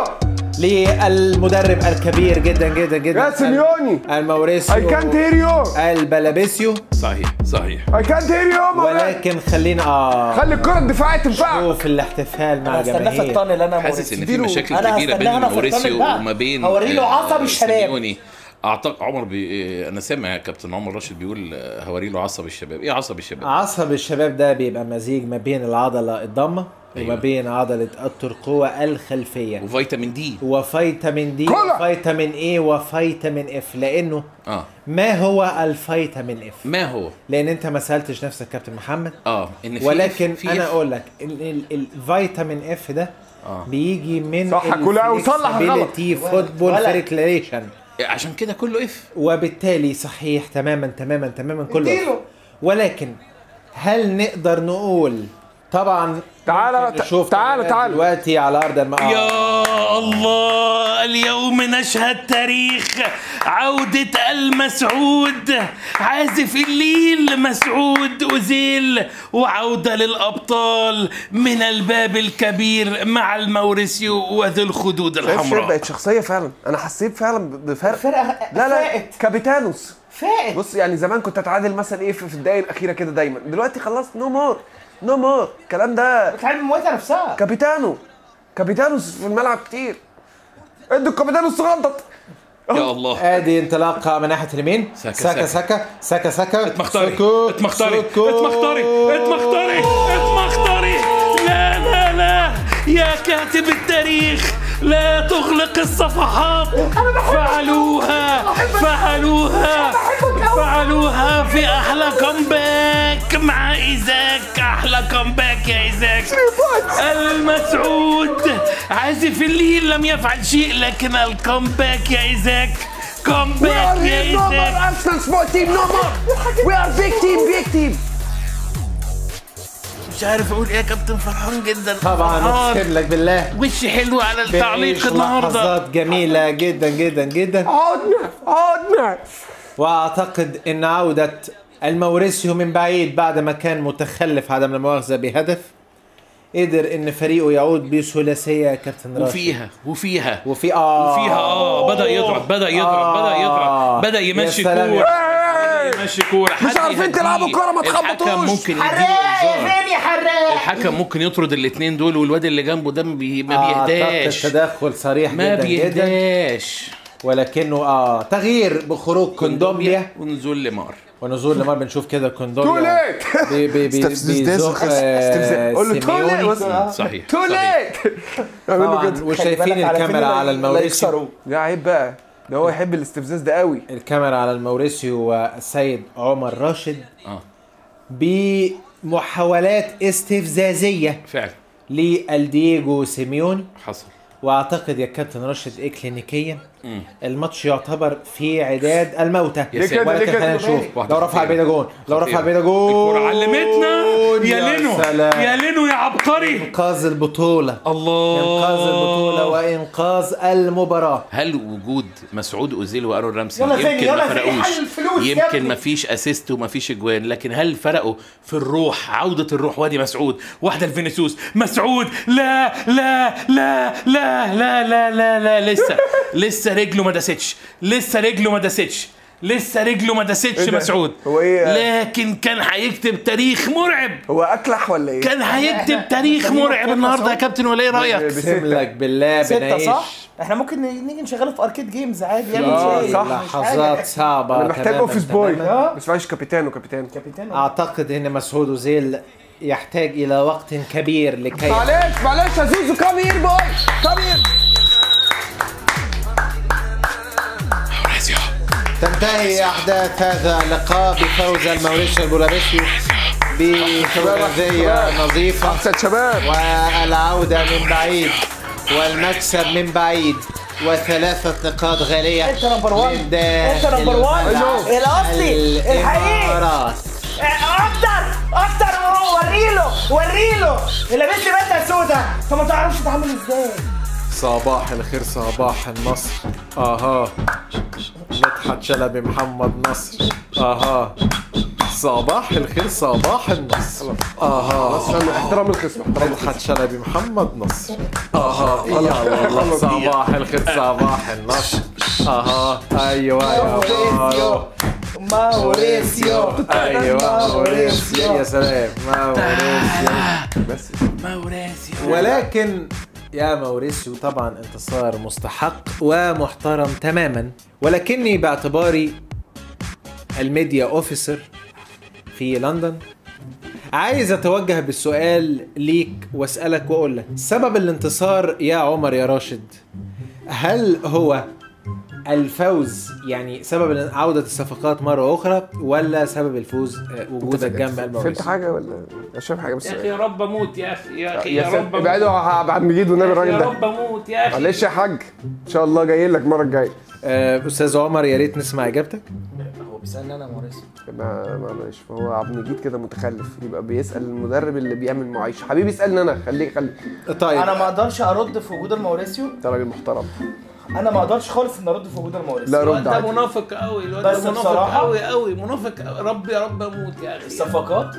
للمدرب الكبير جدا جدا جدا يا سيميوني الموريسيو I can't hear you البلابيسيو صحيح صحيح I can't hear you ولكن ولكن خلينا اه خلي الكرة الدفاعية تنفع شوف الاحتفال مع انا استناه في الجماهير الطن اللي انا حاسس ان في موريسيو. مشاكل أنا كبيره بين هستناها أنا في موريسيو الطن بقى. وما بين هوري له آه، عصب الشباب. سيميوني اعتقد عمر بي... انا سامع يا كابتن عمر راشد بيقول آه، هوري له عصب الشباب ايه عصب الشباب عصب الشباب ده بيبقى مزيج ما بين العضلة الضمة أيوة. وما بين عضلة الترقوة الخلفية وفيتامين دي وفيتامين دي كولا. وفيتامين اي وفيتامين اف لانه اه ما هو الفيتامين اف ما هو لان انت ما سالتش نفسك كابتن محمد اه ان في ولكن في انا اقول لك ال- ال- الفيتامين اف ده آه. بيجي من صح، كلها وصلح الغلط. فوتبول ولا. فريكليشن عشان كده كله اف وبالتالي صحيح تماما تماما تماما كله اديله. F. ولكن هل نقدر نقول طبعا تعالى ممكن نشوف تعالى كمان تعالى دلوقتي على ارض الملعب يا الله اليوم نشهد تاريخ عودة المسعود عازف الليل مسعود أزيل وعودة للأبطال من الباب الكبير مع الموريسيو وذو الخدود شايف شايف الحمراء بقت شخصية فعلا انا حسيت فعلا ب- بفرق فرقه لا لا فائت كابيتانوس فائت بص يعني زمان كنت اتعادل مثلا ايه في في الدقايق الاخيره كده دايما دلوقتي خلاص نو مور نو مور الكلام ده بتعمل موتها نفسها كابيتانو كابيتانوس في الملعب كتير ادوا الكابيتانوس غلطت يا الله ادي انطلاقه من ناحيه اليمين سكا، سكا سكا سكا سكا اتمختاري سكوت، اتمختاري سكوت. اتمختاري اتمختاري اتمختاري لا لا لا يا كاتب التاريخ لا تغلق الصفحات فعلوها فعلوها فعلوها في احلى كومباك مع ايزاك احلى كومباك يا ايزاك المسعود عازف الليل لم يفعل شيء لكن الكومباك يا ايزاك كومباك يا ايزاك ارسنال سمول تيم نو مور وي ار بيج تيم بيج تيم مش عارف اقول ايه يا كابتن فرحان جدا طبعا فرحان. اقسم لك بالله وشي حلو على التعليق بنعيش النهارده لحظات جميله جدا جدا جدا عودنا عودنا واعتقد ان عوده الموريسيو من بعيد بعد ما كان متخلف عدم المؤاخذه بهدف قدر ان فريقه يعود بثلاثيه يا كابتن راشد وفيها وفيها وفي اه وفيها اه بدا يضرب بدا يضرب بدا يضرب بدا يمشي يا سلام يا- كوره يمشي كوره مش حد عارفين يهديه. تلعبوا كورة، ما الحكم تخبطوش. ممكن يديله حراق يا انذار فين يا حراق الحكم ممكن يطرد الاثنين دول والواد اللي جنبه ده ما بي- ما أعتقد بيهداش تدخل صريح ما جدا جدا بيهداش ولكنه اه تغيير بخروج كوندومبيا ونزول لمار ونزول لمار بنشوف كده تو كوندومبيا ليت بي بي بي استفزاز بيزق آه، قول له تو سيميوني. ليت صحيح تو صحيح. ليت اعمل له طبعا كده وشايفين الكاميرا على الموريسيو يا عيب بقى ده هو يحب الاستفزاز ده قوي الكاميرا على الموريسيو والسيد عمر راشد اه بمحاولات استفزازية فعلا للدييجو سيميوني حصل واعتقد يا كابتن راشد اكلينيكيا الماتش يعتبر في عداد الموتى يا ساتر. ليه ولكن كده؟ خلينا نشوف واحدة لو رفع خطيرة. البيضة جون لو رفع خطيرة. البيضة جون الكرة علمتنا يا لينو سلام. يا لينو يا عبقري انقاذ البطولة الله انقاذ البطولة وانقاذ المباراة هل وجود مسعود اوزيل وارون رامسي يلا زيني، يمكن يلا ما زيني، فرقوش حل الفلوس يا يمكن ابني. ما فيش اسيست وما فيش اجوان لكن هل فرقوا في الروح عوده الروح وادي مسعود واحده لفينيسيوس مسعود لا لا لا لا لا لا لا لا لسه لسه رجله ما داستش لسه رجله ما داستش لسه رجله ما داستش إيه ده؟ مسعود هو إيه؟ لكن كان هيكتب تاريخ مرعب هو اكلح ولا ايه؟ كان هيكتب تاريخ إحنا مرعب كنا النهارده يا مسعود. كابتن ولا ايه رايك؟ اقسم لك بالله ستة بنعيش صح؟ احنا ممكن نيجي نشغله في اركيد جيمز عادي يعني آه، مش صح. مش لحظات حاجة. صعبة انا محتاج تماماً، اوفيس بوي تماماً. ما اسمعش كابيتانو كابيتانو كابتن اعتقد ان مسعود اوزيل يحتاج الى وقت كبير لكي معلش معلش يا زوزو كام هير بوي كام هير تنتهي احداث هذا اللقاء بفوز الموريسيو البولاريسيو بثلاثيه نظيفه احسن شباب والعوده من بعيد والمكسب من بعيد وثلاثة نقاط غالية انت نمبر وان. للداخل انت نمبر وان. الملعب. الاصلي. الحقيقي. الإمارات. اكتر اكتر وريله وريله اللي لابس لي بدله سودا انت ما تعرفش تتعامل ازاي صباح الخير صباح النصر اها مدحت شلبي محمد نصر اها صباح الخير صباح النصر اها عشان احترام الخصم احترام مدحت شلبي محمد نصر اها يلا صباح الخير صباح النصر اها ايوه يا مارو ماوريسيو ايوه موريسيو يا سلام موريسيو بس موريسيو ولكن يا موريسيو طبعا انتصار مستحق ومحترم تماما ولكني باعتباري الميديا اوفيسر في لندن عايز اتوجه بالسؤال ليك واسالك واقول لك سبب الانتصار يا عمر يا راشد هل هو الفوز يعني سبب عودة الصفقات مرة أخرى ولا سبب الفوز آه، وجودك جنب فهمت الموريسيو؟ حاجه ولا مش فاهم حاجه بس يا اخي يا رب اموت يا اخي يا اخي يا يا سيد رب ابعدوا أموت. عن مجيد والنبي يا الراجل ده رب اموت يا اخي معلش يا حاج ان شاء الله جاي لك المره الجايه آه، أستاذ عمر يا ريت نسمع إجابتك هو بيسالني انا موريسيو ما ما معلش هو عبد المجيد كده متخلف يبقى بيسال المدرب اللي بيعمل معايشه حبيبي اسالني انا خليك خليك طيب انا ما اقدرش ارد في وجود الموريسيو انت راجل محترم انا ما اقدرش خالص ان ارد في وجود الموريسيو لا الواد رد ده عادي منافق قوي الواد بس ده منافق بصراحة- قوي قوي منافق قوي. رب يا رب اموت يا اخي الصفقات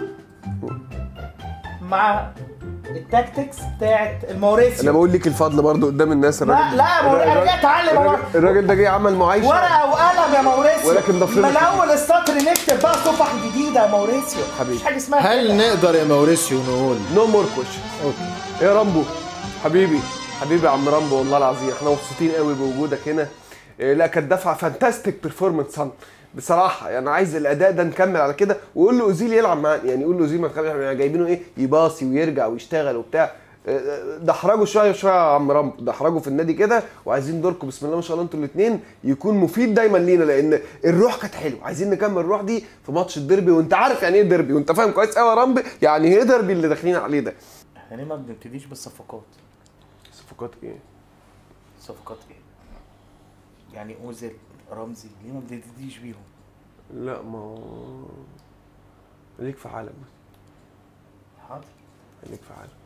مع التاكتكس بتاعت انا الموريسيو بقول لك الفضل برضو قدام الناس لا الراجل لا يا موريسيو انا جاي اتعلم يا الراجل, الراجل ده جه عمل معايشه ورقه وقلم يا موريسيو ولكن ضفنا من لك- اول السطر نكتب بقى صفح جديده يا موريسيو حبيبي. مفيش حاجه اسمها هل كده. نقدر يا موريسيو نقول نو مور كويشن ايه يا رامبو حبيبي حبيبي يا عم رامبو والله العظيم احنا مبسوطين قوي بوجودك هنا إيه لا كانت دفعه فانتاستيك بيرفورمانس صن بصراحه يعني عايز الاداء ده نكمل على كده وقول له اوزيل يلعب معانا يعني قول له اوزيل ما تخافش احنا جايبينه ايه يباصي ويرجع ويشتغل وبتاع إيه، دحرجوا شويه شويه يا عم رامبو دحرجوا في النادي كده وعايزين دوركم بسم الله ما شاء الله انتوا الاثنين يكون مفيد دايما لينا لان الروح كانت حلوه عايزين نكمل الروح دي في ماتش الديربي وانت عارف يعني ايه ديربي وانت فاهم كويس قوي يا رامبي يعني ايه ديربي اللي داخلين عليه ده احنا ليه ما بنبتديش بالصفقات صفقات ايه صفقات ايه يعني اوزيل رمزي ليه ما بنبتديش بيهم لا ما هو خليك في حالك بس حاضر خليك في حالك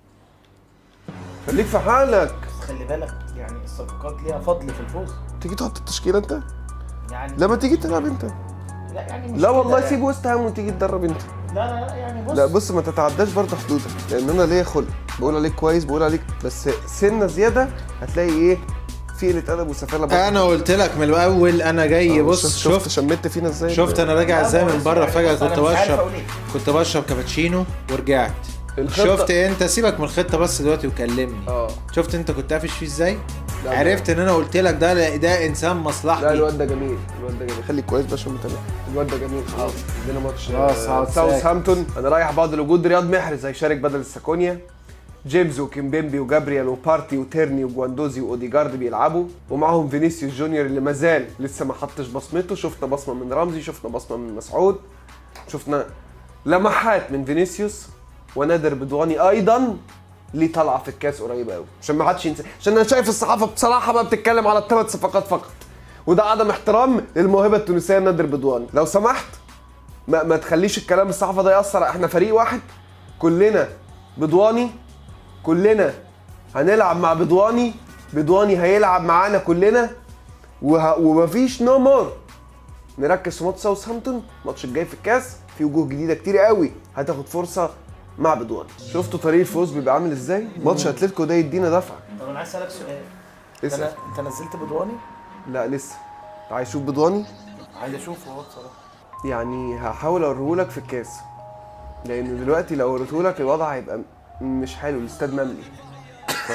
خليك في حالك بس خلي بالك يعني الصفقات ليها فضل في الفوز تيجي تحط التشكيله انت يعني لما تيجي تلعب انت لا يعني مش لا كده والله يعني. سيب وسط هام وتيجي تدرب انت لا لا لا يعني بص لا بص ما تتعداش برضه حدودك لان انا ليا خلق بقول عليك كويس بقول عليك بس سنه زياده هتلاقي ايه في قله ادب وسفاله برضه. انا قلت لك من الاول انا جاي بص شفت شفت شمت فينا ازاي شفت انا راجع لا، ازاي من بص بره يعني فجاه بص أنا كنت مش عارف بشرب أقول إيه. كنت بشرب كابتشينو ورجعت الخطة- شفت انت سيبك من الخطه بس دلوقتي وكلمني اه شفت انت كنت قافش فيه ازاي لا، عرفت ان انا قلت لك ده ده انسان لا مصلحتي الواد ده جميل الواد ده جميل خليك كويس باشا متابع الواد ده جميل خلاص عندنا ماتش خلاص، آه، هقعد ساوثهامبتون انا رايح بعد الوجود رياض محرز هيشارك بدل الساكونيا جيمس وكيمبيمبي وجابريال وبارتي وتيرني وجواندوزي واوديجارد بيلعبوا ومعاهم فينيسيوس جونيور اللي مازال لسه ما حطش بصمته شفنا بصمه من رمزي شفنا بصمه من مسعود شفنا لمحات من فينيسيوس ونادر بدواني ايضا ليه طالعه في الكاس قريبه قوي عشان ما حدش ينسى عشان انا شايف الصحافه بصراحه بقى بتتكلم على الثلاث صفقات فقط وده عدم احترام للموهبه التونسيه نادر بدواني لو سمحت ما, ما تخليش الكلام الصحافه ده ياثر احنا فريق واحد كلنا بدواني كلنا هنلعب مع بدواني بدواني هيلعب معانا كلنا وه... ومفيش نو مور نركز في ماتش ساوثهامبتون الماتش الجاي في الكاس في وجوه جديده كتير قوي هتاخد فرصه مع بدواني شفتوا طريق الفوز بيبقى عامل ازاي ماتش اتلتيكو ده يدينا دفعه طب انا عايز اسالك سؤال انت اسال انت نزلت بدواني لا لسه أنت عايز تشوف بدواني عايز اشوفه هو بصراحه يعني هحاول اوريهولك في الكاس لان دلوقتي لو وريتهولك الوضع هيبقى م- مش حلو الاستاد مملي ف...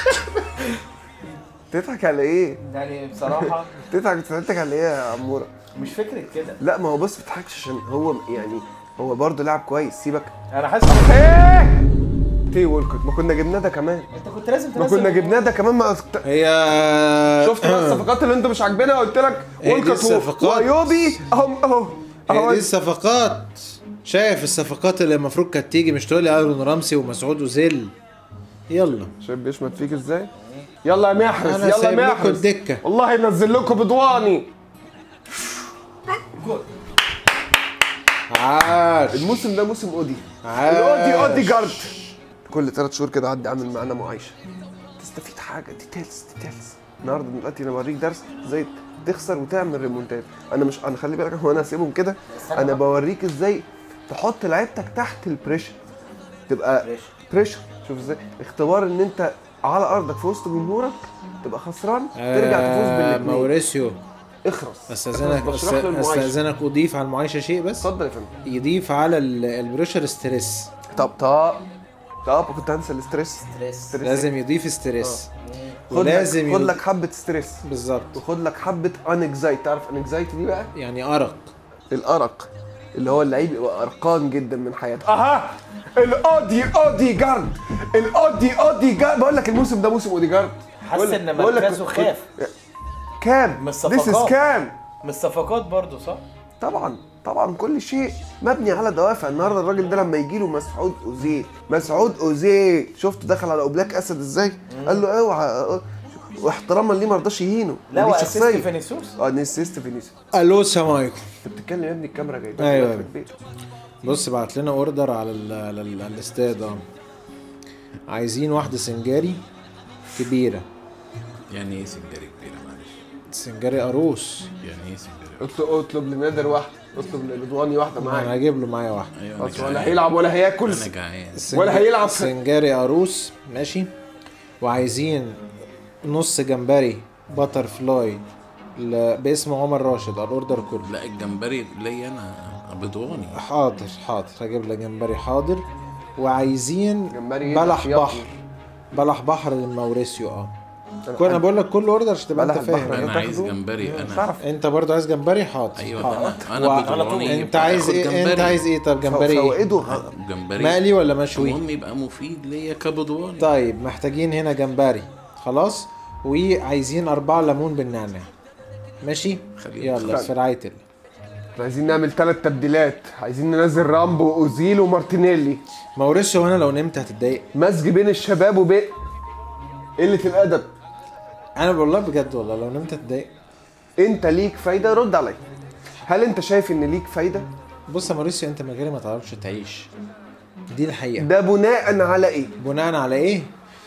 تضحك على ايه؟ يعني بصراحه تضحك تضحك على ايه يا عموره؟ مش فكره كده لا ما هو بص ما تضحكش عشان هو يعني هو برضه لاعب كويس سيبك انا حاسس ايه تي وولكوت ما كنا جبناه ده كمان انت كنت لازم ما تنزل كنا جبناه ده كمان ما هي شفت بقى الصفقات اللي انتوا مش عاجبينها قلت لك هي دي وولكوت الصفقات. وايوبي اهم اهو هي اهو دي الصفقات شايف الصفقات اللي المفروض كانت تيجي مش تقول لي ايرون رامسي ومسعود اوزيل يلا شايف بيشمت فيك ازاي؟ يلا يا محرز أنا يلا سايب يا لكم محرز الدكة. والله ينزل لكم بدواني عاش الموسم ده موسم اودي عاش. الاودي اودي جارد كل ثلاث شهور كده عدي اعمل معانا معايشه تستفيد حاجه ديتيلز ديتيلز النهارده دلوقتي انا بوريك درس ازاي تخسر وتعمل ريمونتاد انا مش انا خلي بالك هو انا هسيبهم كده انا بوريك ازاي تحط لعيبتك تحت البريشر تبقى بريشر شوف ازاي اختبار ان انت على ارضك في وسط جمهورك تبقى خسران ترجع تفوز آه، بالاثنين ماوريسيو اخرس استاذنك اخرس، بشرح له المعايشه استاذنك اضيف على المعايشه شيء بس اتفضل يا فندم يضيف على ال- البريشر ستريس طب طب طب كنت هنسى الاستريس ستريس ستريس. لازم يضيف ستريس خد ولازم لك خد يض- لك حبه ستريس بالظبط وخد لك حبه انكزايتي تعرف انكزايتي دي بقى يعني ارق الارق اللي هو اللعيب يبقى قرقان جدا من حياته اها الاودي اودي جارد الاودي اودي جارد بقول لك الموسم ده موسم اودي جارد حاسس ان مركزه خاف كام من ذيس الصفقات. از كام من الصفقات برضو صح؟ طبعا طبعا كل شيء مبني على دوافع النهارده الراجل ده لما يجي له مسعود اوزيل مسعود اوزيل شفته دخل على اوبلاك اسد ازاي قال له اوعى واحتراما ليه ما رضاش يهينه لا ودي واسيست شخصية. فينيسيوس اه نسيست فينيسيوس الو السلام عليكم انت بتتكلم يا ابني الكاميرا جايباك أيوة. يخرب بيتك. بص بعت لنا اوردر على ال على, ال على الاستاد اه عايزين واحده سنجاري كبيره يعني ايه سنجاري كبيره معلش سنجاري قاروس يعني ايه سنجاري اطلب اطلب لنادر واحده اطلب لرضواني واحده انا معايا هجيب له معايا واحده ايوه أنا بس ولا جعان. هيلعب ولا هياكل انا جعان السنج- ولا هيلعب في- سنجاري قاروس ماشي وعايزين نص جمبري باتر فلاي ل- باسم عمر راشد على الاوردر كله لا الجمبري ليا انا بدواني حاضر حاضر هجيب لك جمبري حاضر وعايزين جمبري إيه؟ بلح احتياطي. بحر بلح بحر للموريسيو اه كل انا بقول لك كل اوردر عشان تبقى انت بلح فاهم البحر. انا عايز تاخده؟ جمبري انا تعرف انت برضو عايز جمبري حاضر ايوه حاضر. انا انا و- بدواني انت عايز ايه انت عايز ايه طب جمبري ايه فوائده جمبري مقلي ولا مشوي المهم يبقى مفيد ليا كبدواني طيب محتاجين هنا جمبري خلاص وعايزين أربعة ليمون بالنعناع ماشي خليهم يلا خلي. في رعاية الله عايزين نعمل ثلاث تبديلات عايزين ننزل رامبو واوزيل ومارتينيلي موريسيو هنا لو نمت هتتضايق مزج بين الشباب وبين قله الادب انا بقول لك بجد والله لو نمت هتتضايق انت ليك فايده رد عليا هل انت شايف ان ليك فايده بص يا موريسيو انت من غيري ما تعرفش تعيش دي الحقيقة ده بناء على ايه بناء على ايه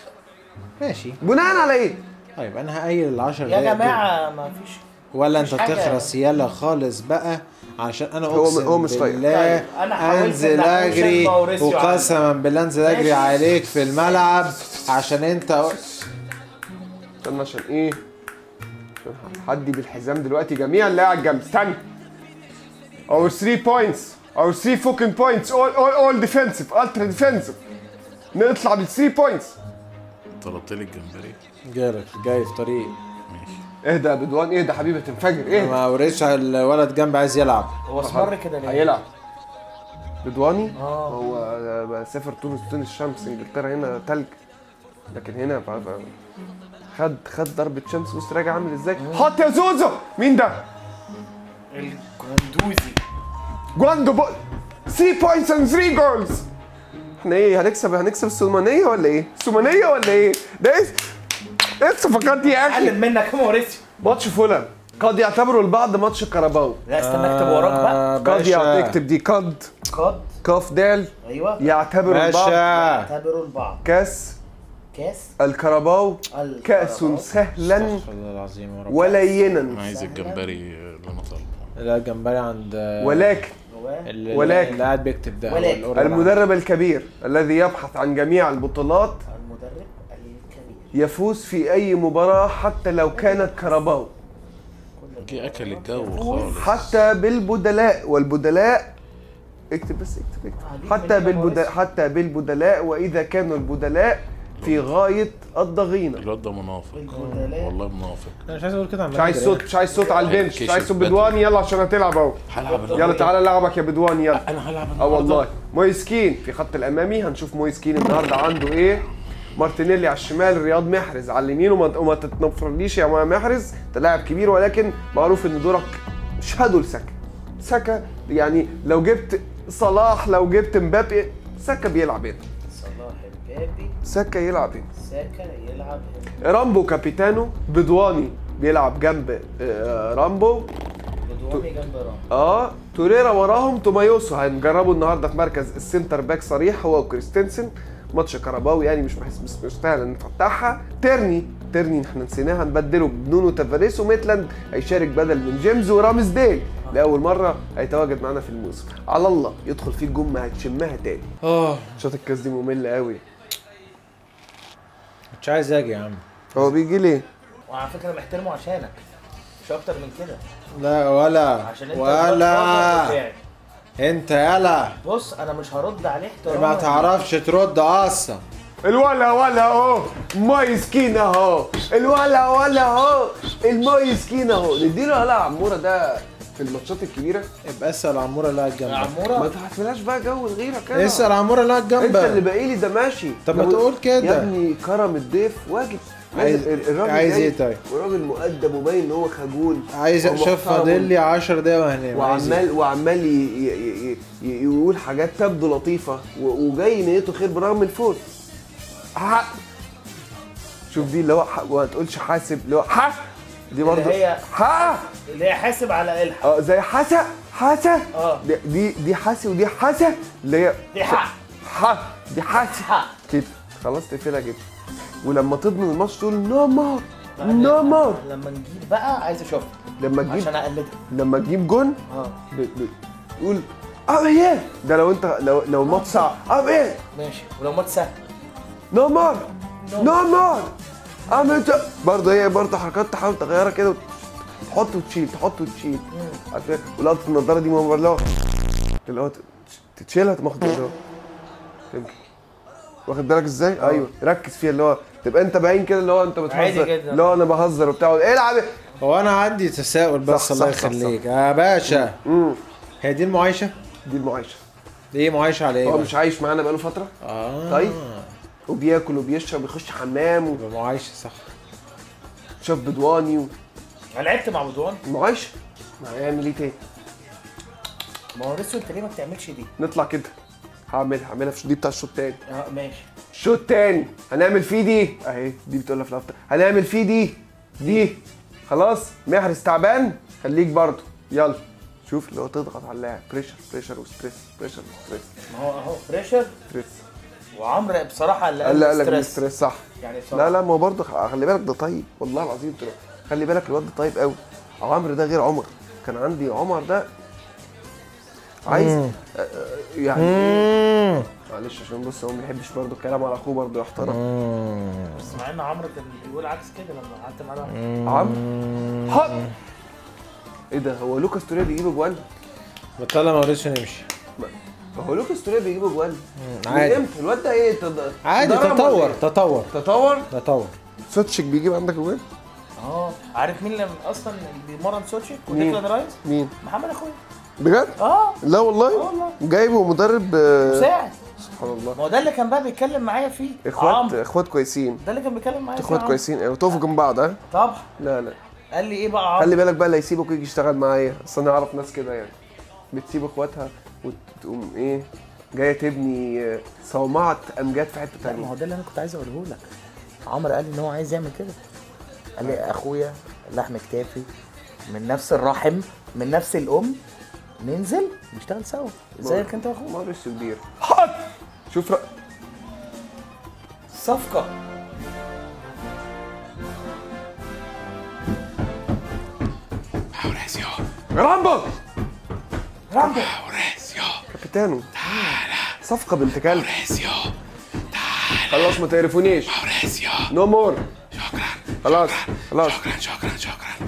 ماشي بناء على ايه طيب انا هقيل العشر يا دقايق دول. جماعه ما فيش ولا انت مفيش حاجة. تخرس يلا خالص بقى عشان انا هو- اقسم هو مش طايق. بالله طيب، أنا حاولت انزل إن أحوش اجري الموريسيو وقسما بالله انزل اجري ماشي. عليك في الملعب عشان انت استنى عشان ايه عشان هحدي بالحزام دلوقتي جميعا لا على الجنب استنى our three points our three fucking points all all all defensive ultra defensive نطلع بال 3 points طلبت لي الجمبري جالك جاي في طريق ماشي اهدى يا بدوان اهدى حبيبي تنفجر اهدى ما وريش الولد جنبي عايز يلعب هو اسمر كده ليه؟ هيلعب بدواني آه. هو آه، سافر تونس تونس شمس انجلترا هنا تلج لكن هنا ف- ف- خد خد ضربة شمس بص راجع عامل ازاي حط يا زوزو مين ده؟ الجندوزي جواندو بو 3 points and 3 goals احنا ايه هنكسب هنكسب السلمانيه ولا ايه السلمانيه ولا ايه ده ايه ايه الصفقات دي يا اخي اتعلم منك يا موريسيو ماتش فولان قد يعتبره البعض ماتش كاراباو لا استنى اكتب وراك بقى آه، قد باشا. يعت- اكتب دي قد قد كاف دال ايوه يعتبر البعض باشا اعتبروا البعض كاس كاس الكاراباو الكرباء. كاس سهلا استغفر الله العظيم يا رب ولينا عايز الجمبري اللي انا طالبه لا الجمبري عند ولكن جواه. اللي ولكن- اللي قاعد بيكتب ده ولكن. والأوردر المدرب الكبير الذي يبحث عن جميع البطولات المدرب الكبير يفوز في اي مباراة حتى لو كانت كاراباو جه اكل الجو خالص حتى بالبدلاء والبدلاء اكتب بس اكتب اكتب حتى بالبدلاء حتى بالبدلاء واذا كانوا البدلاء في غاية الضغينة الواد ده منافق البدلاء. والله منافق انا مش عايز اقول كده عن مش عايز مدرب. صوت مش عايز صوت على البنش مش كيشف عايز صوت بدري. بدواني يلا عشان هتلعب اهو هلعب يلا النهارده تعالى لعبك يا بدواني يلا انا هلعب اه النهارده والله مويسكين في خط الامامي هنشوف مويسكين النهارده عنده ايه مارتينيلي على الشمال رياض محرز على اليمين وما, وما تتنفرليش يا محرز انت لاعب كبير ولكن معروف ان دورك شهاده لسكا سكا يعني لو جبت صلاح لو جبت مبابي سكا بيلعب هنا صلاح امبابي سكا يلعب هنا ساكا يلعب هنا رامبو كابيتانو بدواني بيلعب جنب آه، رامبو بدواني جنب رام اه توريرا وراهم تومايوسو هنجربه النهارده في مركز السنتر باك صريح هو وكريستنسن ماتش كهرباوي يعني مش محس مش مستاهل ان نفتحها تيرني تيرني احنا نسيناها هنبدله بنونو تافاريس وميتلاند هيشارك بدل من جيمس ورامز ديل لاول مره هيتواجد معانا في الموسم على الله يدخل فيه الجم هتشمها تاني اه شوط الكاس دي ممله قوي مش عايز اجي يا عم هو بيجي ليه وعلى فكره محترمه عشانك مش اكتر من كده لا ولا عشان انت ولا دفاعي. انت يلا بص انا مش هرد عليه احترام ما تعرفش ترد اصلا الولا ولا اهو الماي سكين اهو الولا ولا اهو الماي سكين اهو نديله هلا عموره ده في الماتشات الكبيره ابقى اسال عموره اللي قاعد يا جنبك ما عموره تحفلاش بقى جو الغيره كده اسال عموره اللي قاعد انت اللي جنبك باقي لي ده ماشي طب ما لو- تقول كده. يا ابني كرم الضيف واجب عايز- ال- الراجل عايز جاي ايه طيب؟ وراجل مؤدب وباين ان هو خجول عايز اشوف ومحترم فاضل لي 10 دقايق وهنام عايز إيه؟ وعمال وعمال ي- ي- ي- ي- يقول حاجات تبدو لطيفه و- وجاي نيته خير برغم الفوز حق شوف دي اللي هو حق وما تقولش حاسب اللي هو حق دي برضه هي- حق اللي هي حاسب على الحق اه زي حسا حسا اه. دي- دي دي حاسي ودي حسا اللي هي دي حق ح دي حاسي حق كده خلاص تقفلها كده ولما تضمن الماتش تقول نو مور نو مور لما نجيب بقى عايز اشوفها لما تجيب عشان اقلدها لما تجيب جون اه ب- ب- تقول اه ايه ده لو انت لو لو الماتش صعب اه ايه ماشي ولو مات سهل نو مور نو مور اه برضه هي برضه حركات تحاول تغيرها كده وت- تحط وتشيل تحط وتشيل عارف ايه ولقطه النضاره دي ماما اللي هو اللي هو ت- تشيلها تاخد اللي هو يمكن واخد بالك ازاي؟ ايوه ركز فيها اللي هو تبقى انت باين كده اللي هو انت عادي بتهزر جدا. اللي هو انا بهزر وبتاع العب هو انا عندي تساؤل بس صح، الله صح، صح، يخليك يا باشا امم هي دي المعايشه؟ دي المعايشه دي معايشه على ايه؟ هو بقى؟ مش عايش معانا بقاله فتره اه طيب وبياكل وبيشرب ويخش حمام يبقى معايشه صح وشاف بدواني و... انا لعبت مع بدوان معايشه ما هيعمل ايه تاني؟ ما هو لسه انت ليه ما بتعملش دي؟ نطلع كده هعملها هعملها في دي بتاع الشوط التاني اه ماشي الشوط التاني هنعمل فيه دي اهي دي بتقولها في الافتر هنعمل فيه دي دي خلاص محرز تعبان خليك برضه يلا شوف اللي هو تضغط على اللاعب بريشر بريشر وستريس بريشر وستريس ما هو اهو بريشر ستريس وعمرو بصراحه اللي قال لا قال لك ستريس. ستريس صح يعني بصراحه لا لا ما هو برضه خلي بالك ده طيب والله العظيم طلع. خلي بالك الواد ده طيب قوي عمرو ده غير عمر كان عندي عمر ده عايز آه، آه، يعني معلش عشان بص هو ما بيحبش برضه الكلام على اخوه برضه يحترم بس مع ان عمرو كان بيقول عكس كده لما قعدت معاه عمرو حط ايه ده هو لوكاس توريه بيجيب اجوان بطلع موريسيو نمشي هو لوكاس توريه بيجيب اجوان من عادي. امتى الواد ده ايه تد- عادي ضرب ولا تطور إيه؟ تطور تطور تطور سوتشيك بيجيب عندك اجوان اه عارف مين اللي اصلا اللي بيمرن سوتشي مين؟ وديكلان رايس مين محمد اخويا بجد اه لا والله آه والله. جايبه مدرب آه، مساعد سبحان الله ما هو ده اللي كان بقى بيتكلم معايا فيه اخوات عمرو. اخوات كويسين ده اللي كان بيتكلم معايا فيه اخوات عمرو. كويسين قوي تقفوا جنب بعض ها طبعا لا لا قال لي ايه بقى عمرو خلي بالك بقى اللي هيسيبك ويجي يشتغل معايا اصل انا اعرف ناس كده يعني بتسيب اخواتها وتقوم ايه جايه تبني آه، صومعه امجاد في حته لا ما تانية هو ده اللي انا كنت عايز اقوله لك عمرو قال ان هو عايز يعمل كده قال لي اخويا لحم كتافي من نفس الرحم من نفس الام ننزل نشتغل سوا ازيك انت واخوك معلش كبير حط شوف رأ... صفقه اوريسيو رامبو رامبو اوريسيو كابيتانو صفقه بنت كلب اوريسيو خلاص ما تعرفونيش اوريسيو نو مور شكرا خلاص خلاص شكرا شكرا شكرا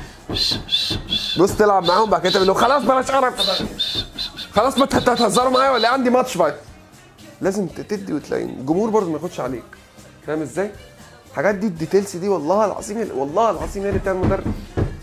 بص تلعب معاهم بعد كده تقول لهم خلاص بلاش قرف خلاص ما انت هتهزروا معايا ولا إيه؟ عندي ماتش بقى لازم تدي وتلاقي الجمهور برضه ما ياخدش عليك فاهم ازاي؟ الحاجات دي الديتيلز دي والله العظيم هي- والله العظيم هي اللي بتاع المدرب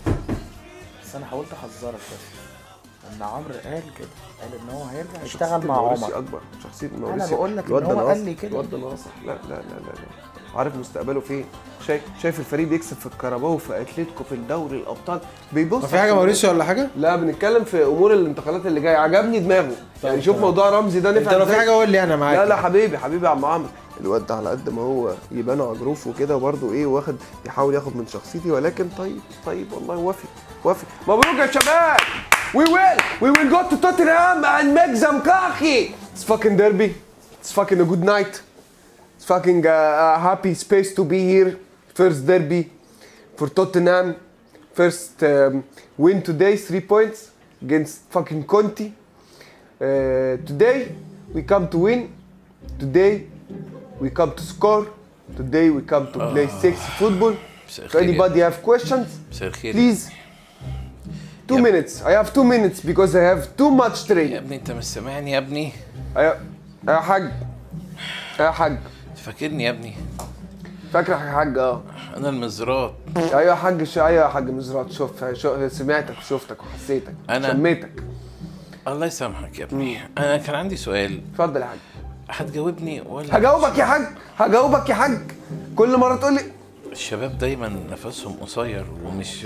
بس انا حاولت احذرك بس ان عمرو قال كده قال ان هو هيرجع يشتغل شخصية مع موريسيو عمر اكبر شخصيه موريسيو بقول لك إن الواد ده هو قال ناصح، لي كده. الواد ده ناصح لا لا لا لا لا عارف مستقبله فين شايف شايف الفريق بيكسب في الكاراباو في اتلتيكو في الدوري الابطال بيبص ما في حاجه موريسيو ولا حاجه لا بنتكلم في امور الانتقالات اللي جايه عجبني دماغه يعني شوف موضوع رمزي ده انت نفع لو في إزاي. حاجه قول لي انا معاك لا لا حبيبي حبيبي يا عم عمرو الواد ده على قد ما هو يبان عجروف وكده وبرده ايه واخد يحاول ياخد من شخصيتي ولكن طيب طيب والله وافي وافي مبروك يا شباب We will we will go to Tottenham and make them cocky It's fucking derby It's fucking a good night It's fucking a, a happy space to be here First derby for Tottenham First um, win today three points against fucking Conti uh, today we come to win Today we come to score. Today we come to play sexy football. مساء If الخير يا- anybody have questions, مساء الخير please. Two Yep. minutes. I have two minutes because I have too much يا training. ابني انت مش سامعني يا ابني يا يا حاج يا حاج فاكرني يا ابني فاكر يا حاج اه انا المزرات ايوه يا حاج شو ايوه يا حاج مزرات شوف شو سمعتك وشفتك وحسيتك أنا- شميتك الله يسامحك يا ابني انا كان عندي سؤال اتفضل يا حاج هتجاوبني ولا هجاوبك يا حاج هجاوبك يا حاج كل مره تقول لي الشباب دايما نفسهم قصير ومش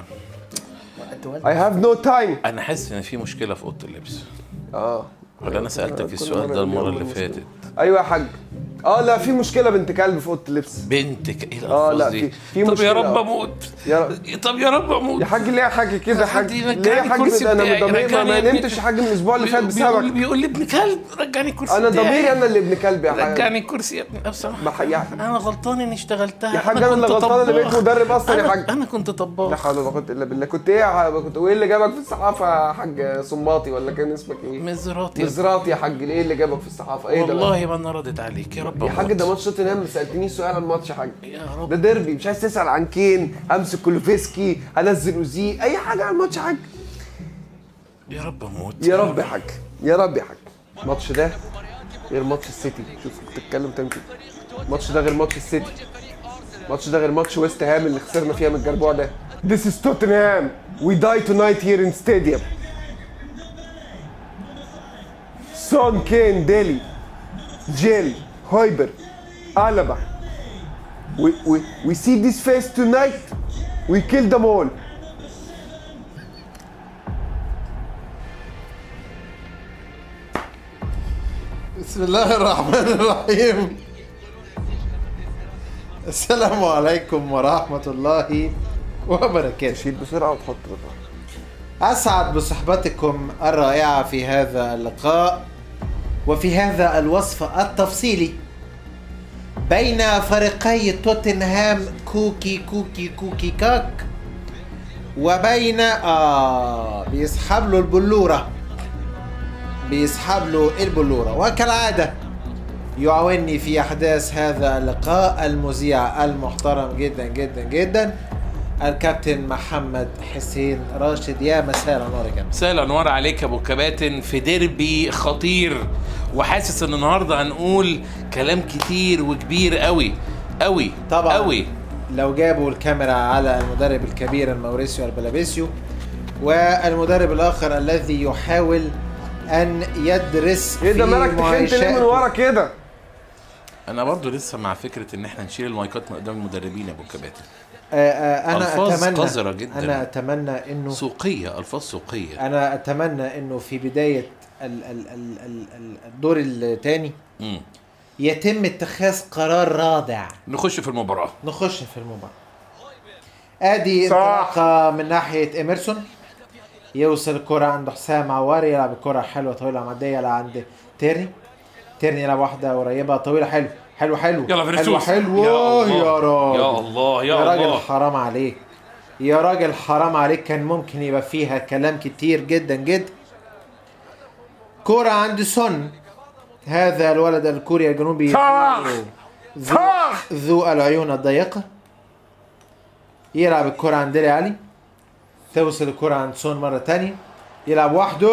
انت ولد I have no time انا حاسس ان في مشكله في اوضه اللبس اه ولا انا سالتك كل السؤال مرة ده المره يقول اللي المشكلة. فاتت ايوه يا حاج اه لا في مشكله بنت كلب في اوضه اللبس بنتك ايه آه، لا، الالفاظ دي في- في طب مشكلة. يا رب اموت يا رب. طب يا رب اموت يا حاج ليه يا حاج كده يا حاج حد ليه يا يرجعني حاج الكرسي ده انا بتاعي، ضميري ما, رجعني ما يا ابني. نمتش يا حاج من الاسبوع اللي فات بيقول بسببك بيقول لي ابن كلب رجعني الكرسي انا بتاعي. ضميري انا اللي ابن كلب يا حاج رجعني الكرسي يا ابني لو سمحت بح- يا- انا غلطان اني اشتغلتها يا حاج انا اللي كنت غلطان اللي بقيت طباخ. مدرب اصلا يا أنا- حاج انا كنت لا طباخ حول ولا قوه الا بالله كنت ايه يا حاج كنت وايه اللي جابك في الصحافه يا حاج صنباطي ولا كان اسمك ايه مزرات يا مزرات يا حاج ايه اللي جابك في الصحافه ايه ده بقى؟ والله ما انا ردت عليك يا رب يا حاج أموت. ده ماتش توتنهام ما سالتنيش سؤال عن الماتش يا حاج يا رب ده ديربي مش عايز تسال عن كين همسك كولوفسكي انزل اوزي اي حاجه عن الماتش يا حاج يا رب اموت يا رب يا حاج يا رب يا حاج الماتش ده غير ماتش السيتي شوف بتتكلم تاني كده الماتش ده غير ماتش السيتي الماتش ده غير ماتش ويست هام اللي خسرنا فيها من الجربوع ده This is Tottenham We die tonight here in stadium Son Kane Daly Jill Hoiber Alaba we, we, we see this face tonight We kill them all بسم الله الرحمن الرحيم السلام عليكم ورحمة الله وبركاته شيل بسرعة وتحط بالراحة أسعد بصحبتكم الرائعة في هذا اللقاء وفي هذا الوصف التفصيلي بين فريقي توتنهام كوكي كوكي كوكي كاك وبين آه بيسحب له البلورة بيسحب له البلورة وكالعادة يعاونني في أحداث هذا اللقاء المذيع المحترم جدا جدا جدا الكابتن محمد حسين راشد يا مساء الأنوار يا كابتن مساء الانوار عليك يا ابو كباتن في ديربي خطير وحاسس ان النهارده هنقول كلام كتير وكبير قوي قوي طبعا قوي لو جابوا الكاميرا على المدرب الكبير الموريسيو البلابيسيو والمدرب الآخر الذي يحاول أن يدرس ايه ده في مالك تخنت ليه من معيشاته. ورا كده؟ انا برضو لسه مع فكره ان احنا نشيل المايكات من قدام المدربين يا ابو كباتن آه، آه، انا ألفاظ اتمنى قذرة جداً. انا اتمنى انه سوقيه الفاظ سوقيه انا اتمنى انه في بدايه ال ال ال ال ال الدور الثاني مم. يتم اتخاذ قرار رادع نخش في المباراه نخش في المباراة ادي صح. انطلاقة من ناحية ايمرسون يوصل الكرة عند حسام عواري يلعب الكرة حلوة طويلة معدية لعند تيرني تيرني يلعب واحدة قريبة طويلة حلو حلو حلو يلا حلو فينيسيوس حلو يا الله. يا راجل يا الله يا يا راجل الله حرام عليك يا راجل حرام عليك كان ممكن يبقى فيها كلام كتير جدا جدا كرة عند سون هذا الولد الكوري الجنوبي صح. ذو, صح. ذو العيون الضيقة يلعب الكرة عند ديلي علي توصل الكرة عند سون مرة تانية يلعب وحده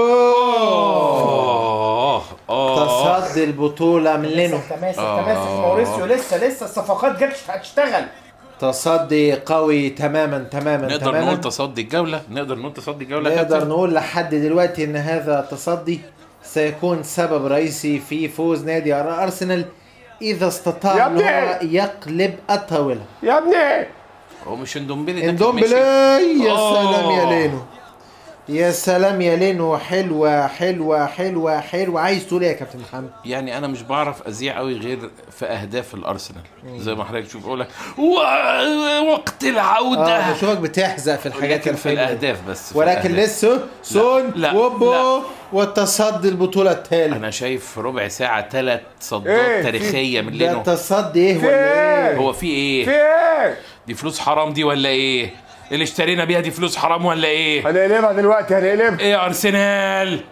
اه اه تصدي البطولة من لينو لسه انت ماسك انت ماسك موريسيو لسه لسه الصفقات جت هتشتغل تصدي قوي تماما تماما نقدر تماما نقول تصدي الجوله نقدر نقول تصدي الجوله يا نقدر كابتن نقول لحد دلوقتي ان هذا التصدي سيكون سبب رئيسي في فوز نادي ارسنال اذا استطاع يا ان هو ابني! يقلب الطاوله يا ابني هو مش اندومبيلي ده كان اندومبلي ماشي. يا آه. سلام يا لينو يا سلام يا لينو حلوه حلوه حلوه حلوه عايز تقول ايه يا كابتن محمد يعني انا مش بعرف اذيع قوي غير في اهداف الارسنال زي ما حضرتك تشوف اقول لك و- وقت اه العوده بشوفك بتحزق في الحاجات لكن في الحلوة. الاهداف بس في ولكن الأهداف. لسه سون لا، وبو لا. والتصدي البطوله الثالث انا شايف في ربع ساعه ثلاث صدات إيه؟ تاريخيه من ده لينو التصدي ايه في ولا ايه ايه؟ هو في ايه في ايه؟ دي فلوس حرام دي ولا ايه اللي اشترينا بيها دي فلوس حرام ولا ايه هنقلبها دلوقتي هنقلبها ايه يا ارسنال